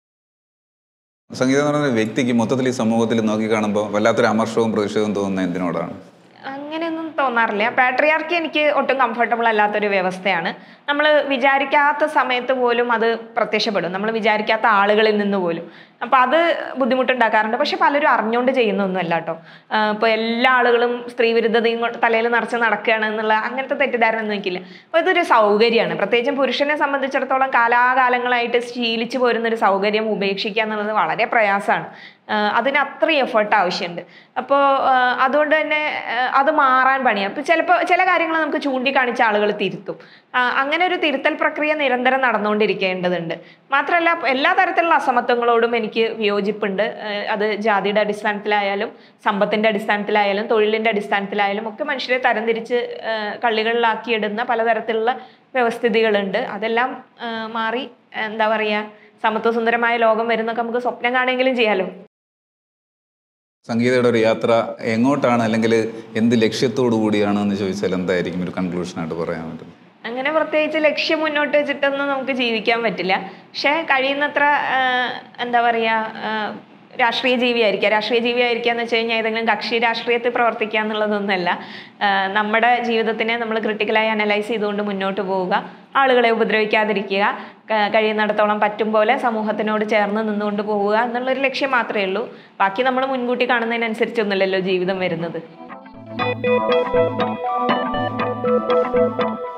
സംഗീതം എന്ന് പറയുന്ന വ്യക്തിക്ക് മൊത്തത്തിൽ ഈ സമൂഹത്തിൽ നോക്കിക്കാണുമ്പോൾ വല്ലാത്തൊരു അമർഷവും പ്രതിഷേധവും തോന്നുന്നത് എന്തിനോടാണ് അങ്ങനെയൊന്നും തോന്നാറില്ല പാട്രിയാർക്കി എനിക്ക് ഒട്ടും കംഫർട്ടബിൾ അല്ലാത്തൊരു വ്യവസ്ഥയാണ് നമ്മൾ വിചാരിക്കാത്ത സമയത്ത് പോലും അത് പ്രത്യക്ഷപ്പെടും നമ്മൾ വിചാരിക്കാത്ത ആളുകളിൽ നിന്ന് പോലും അപ്പം അത് ബുദ്ധിമുട്ടുണ്ടാക്കാറുണ്ട് പക്ഷെ പലരും അറിഞ്ഞുകൊണ്ട് ചെയ്യുന്നൊന്നുമല്ല കേട്ടോ ഇപ്പോൾ എല്ലാ ആളുകളും സ്ത്രീ വിരുദ്ധതയും തലയിൽ നിറച്ച് നടക്കുകയാണ് എന്നുള്ള അങ്ങനത്തെ തെറ്റിദ്ധാരണ ഒന്നും എനിക്കില്ല അപ്പോൾ ഇതൊരു സൗകര്യമാണ് പ്രത്യേകിച്ചും പുരുഷനെ സംബന്ധിച്ചിടത്തോളം കാലാകാലങ്ങളായിട്ട് ശീലിച്ചു പോരുന്ന ഒരു സൗകര്യം ഉപേക്ഷിക്കുക എന്നുള്ളത് വളരെ പ്രയാസമാണ് ആഹ് അതിന് അത്രയും എഫേർട്ട് ആവശ്യമുണ്ട് അപ്പോൾ അതുകൊണ്ട് തന്നെ ആഹ് അത് മാറാൻ പണിയാണ് അപ്പോൾ ചിലപ്പോൾ ചില കാര്യങ്ങൾ നമുക്ക് ചൂണ്ടിക്കാണിച്ച ആളുകൾ തിരുത്തും ആഹ് അങ്ങനെ ഒരു തിരുത്തൽ പ്രക്രിയ നിരന്തരം നടന്നുകൊണ്ടിരിക്കേണ്ടതുണ്ട് മാത്രമല്ല എല്ലാ തരത്തിലുള്ള അസമത്വങ്ങളോടും എനിക്ക് വിയോജിപ്പുണ്ട് ആഹ് അത് ജാതിയുടെ അടിസ്ഥാനത്തിലായാലും സമ്പത്തിൻ്റെ അടിസ്ഥാനത്തിലായാലും തൊഴിലിൻ്റെ അടിസ്ഥാനത്തിലായാലും ഒക്കെ മനുഷ്യരെ തരംതിരിച്ച് ആഹ് കള്ളികളിലാക്കിയിടുന്ന പലതരത്തിലുള്ള വ്യവസ്ഥിതികളുണ്ട് അതെല്ലാം ആഹ് മാറി എന്താ പറയുക സമത്വസുന്ദരമായ ലോകം വരുന്നൊക്കെ നമുക്ക് സ്വപ്നം കാണുമെങ്കിലും ചെയ്യാലോ സംഗീതയുടെ ഒരു യാത്ര എങ്ങോട്ടാണ് അല്ലെങ്കിൽ എന്ത് ലക്ഷ്യത്തോടു കൂടിയാണ് എന്ന് ചോദിച്ചാൽ എന്തായിരിക്കും ഒരു കൺക്ലൂഷനായിട്ട് പറയാൻ പറ്റുന്നത് അങ്ങനെ പ്രത്യേകിച്ച് ലക്ഷ്യം മുന്നോട്ട് വെച്ചിട്ടൊന്നും നമുക്ക് ജീവിക്കാൻ പറ്റില്ല പക്ഷേ കഴിയുന്നത്ര ആഹ്, എന്താ പറയുക ആഹ്, രാഷ്ട്രീയ ജീവിയായിരിക്കുക രാഷ്ട്രീയ ജീവിയായിരിക്കുക എന്ന് വെച്ച് കഴിഞ്ഞാൽ ഏതെങ്കിലും കക്ഷി രാഷ്ട്രീയത്തിൽ പ്രവർത്തിക്കുക എന്നുള്ളതൊന്നുമല്ല ആഹ്, നമ്മുടെ ജീവിതത്തിനെ നമ്മൾ ക്രിട്ടിക്കലായി അനലൈസ് ചെയ്തുകൊണ്ട് മുന്നോട്ട് പോവുക ആളുകളെ ഉപദ്രവിക്കാതിരിക്കുക ക- കഴിയുന്നിടത്തോളം പറ്റും പോലെ സമൂഹത്തിനോട് ചേർന്ന് നിന്നുകൊണ്ട് പോവുക എന്നുള്ളൊരു ലക്ഷ്യം മാത്രമേ ഉള്ളൂ ബാക്കി നമ്മൾ മുൻകൂട്ടി കാണുന്നതിനനുസരിച്ചൊന്നുമല്ലല്ലോ ജീവിതം വരുന്നത്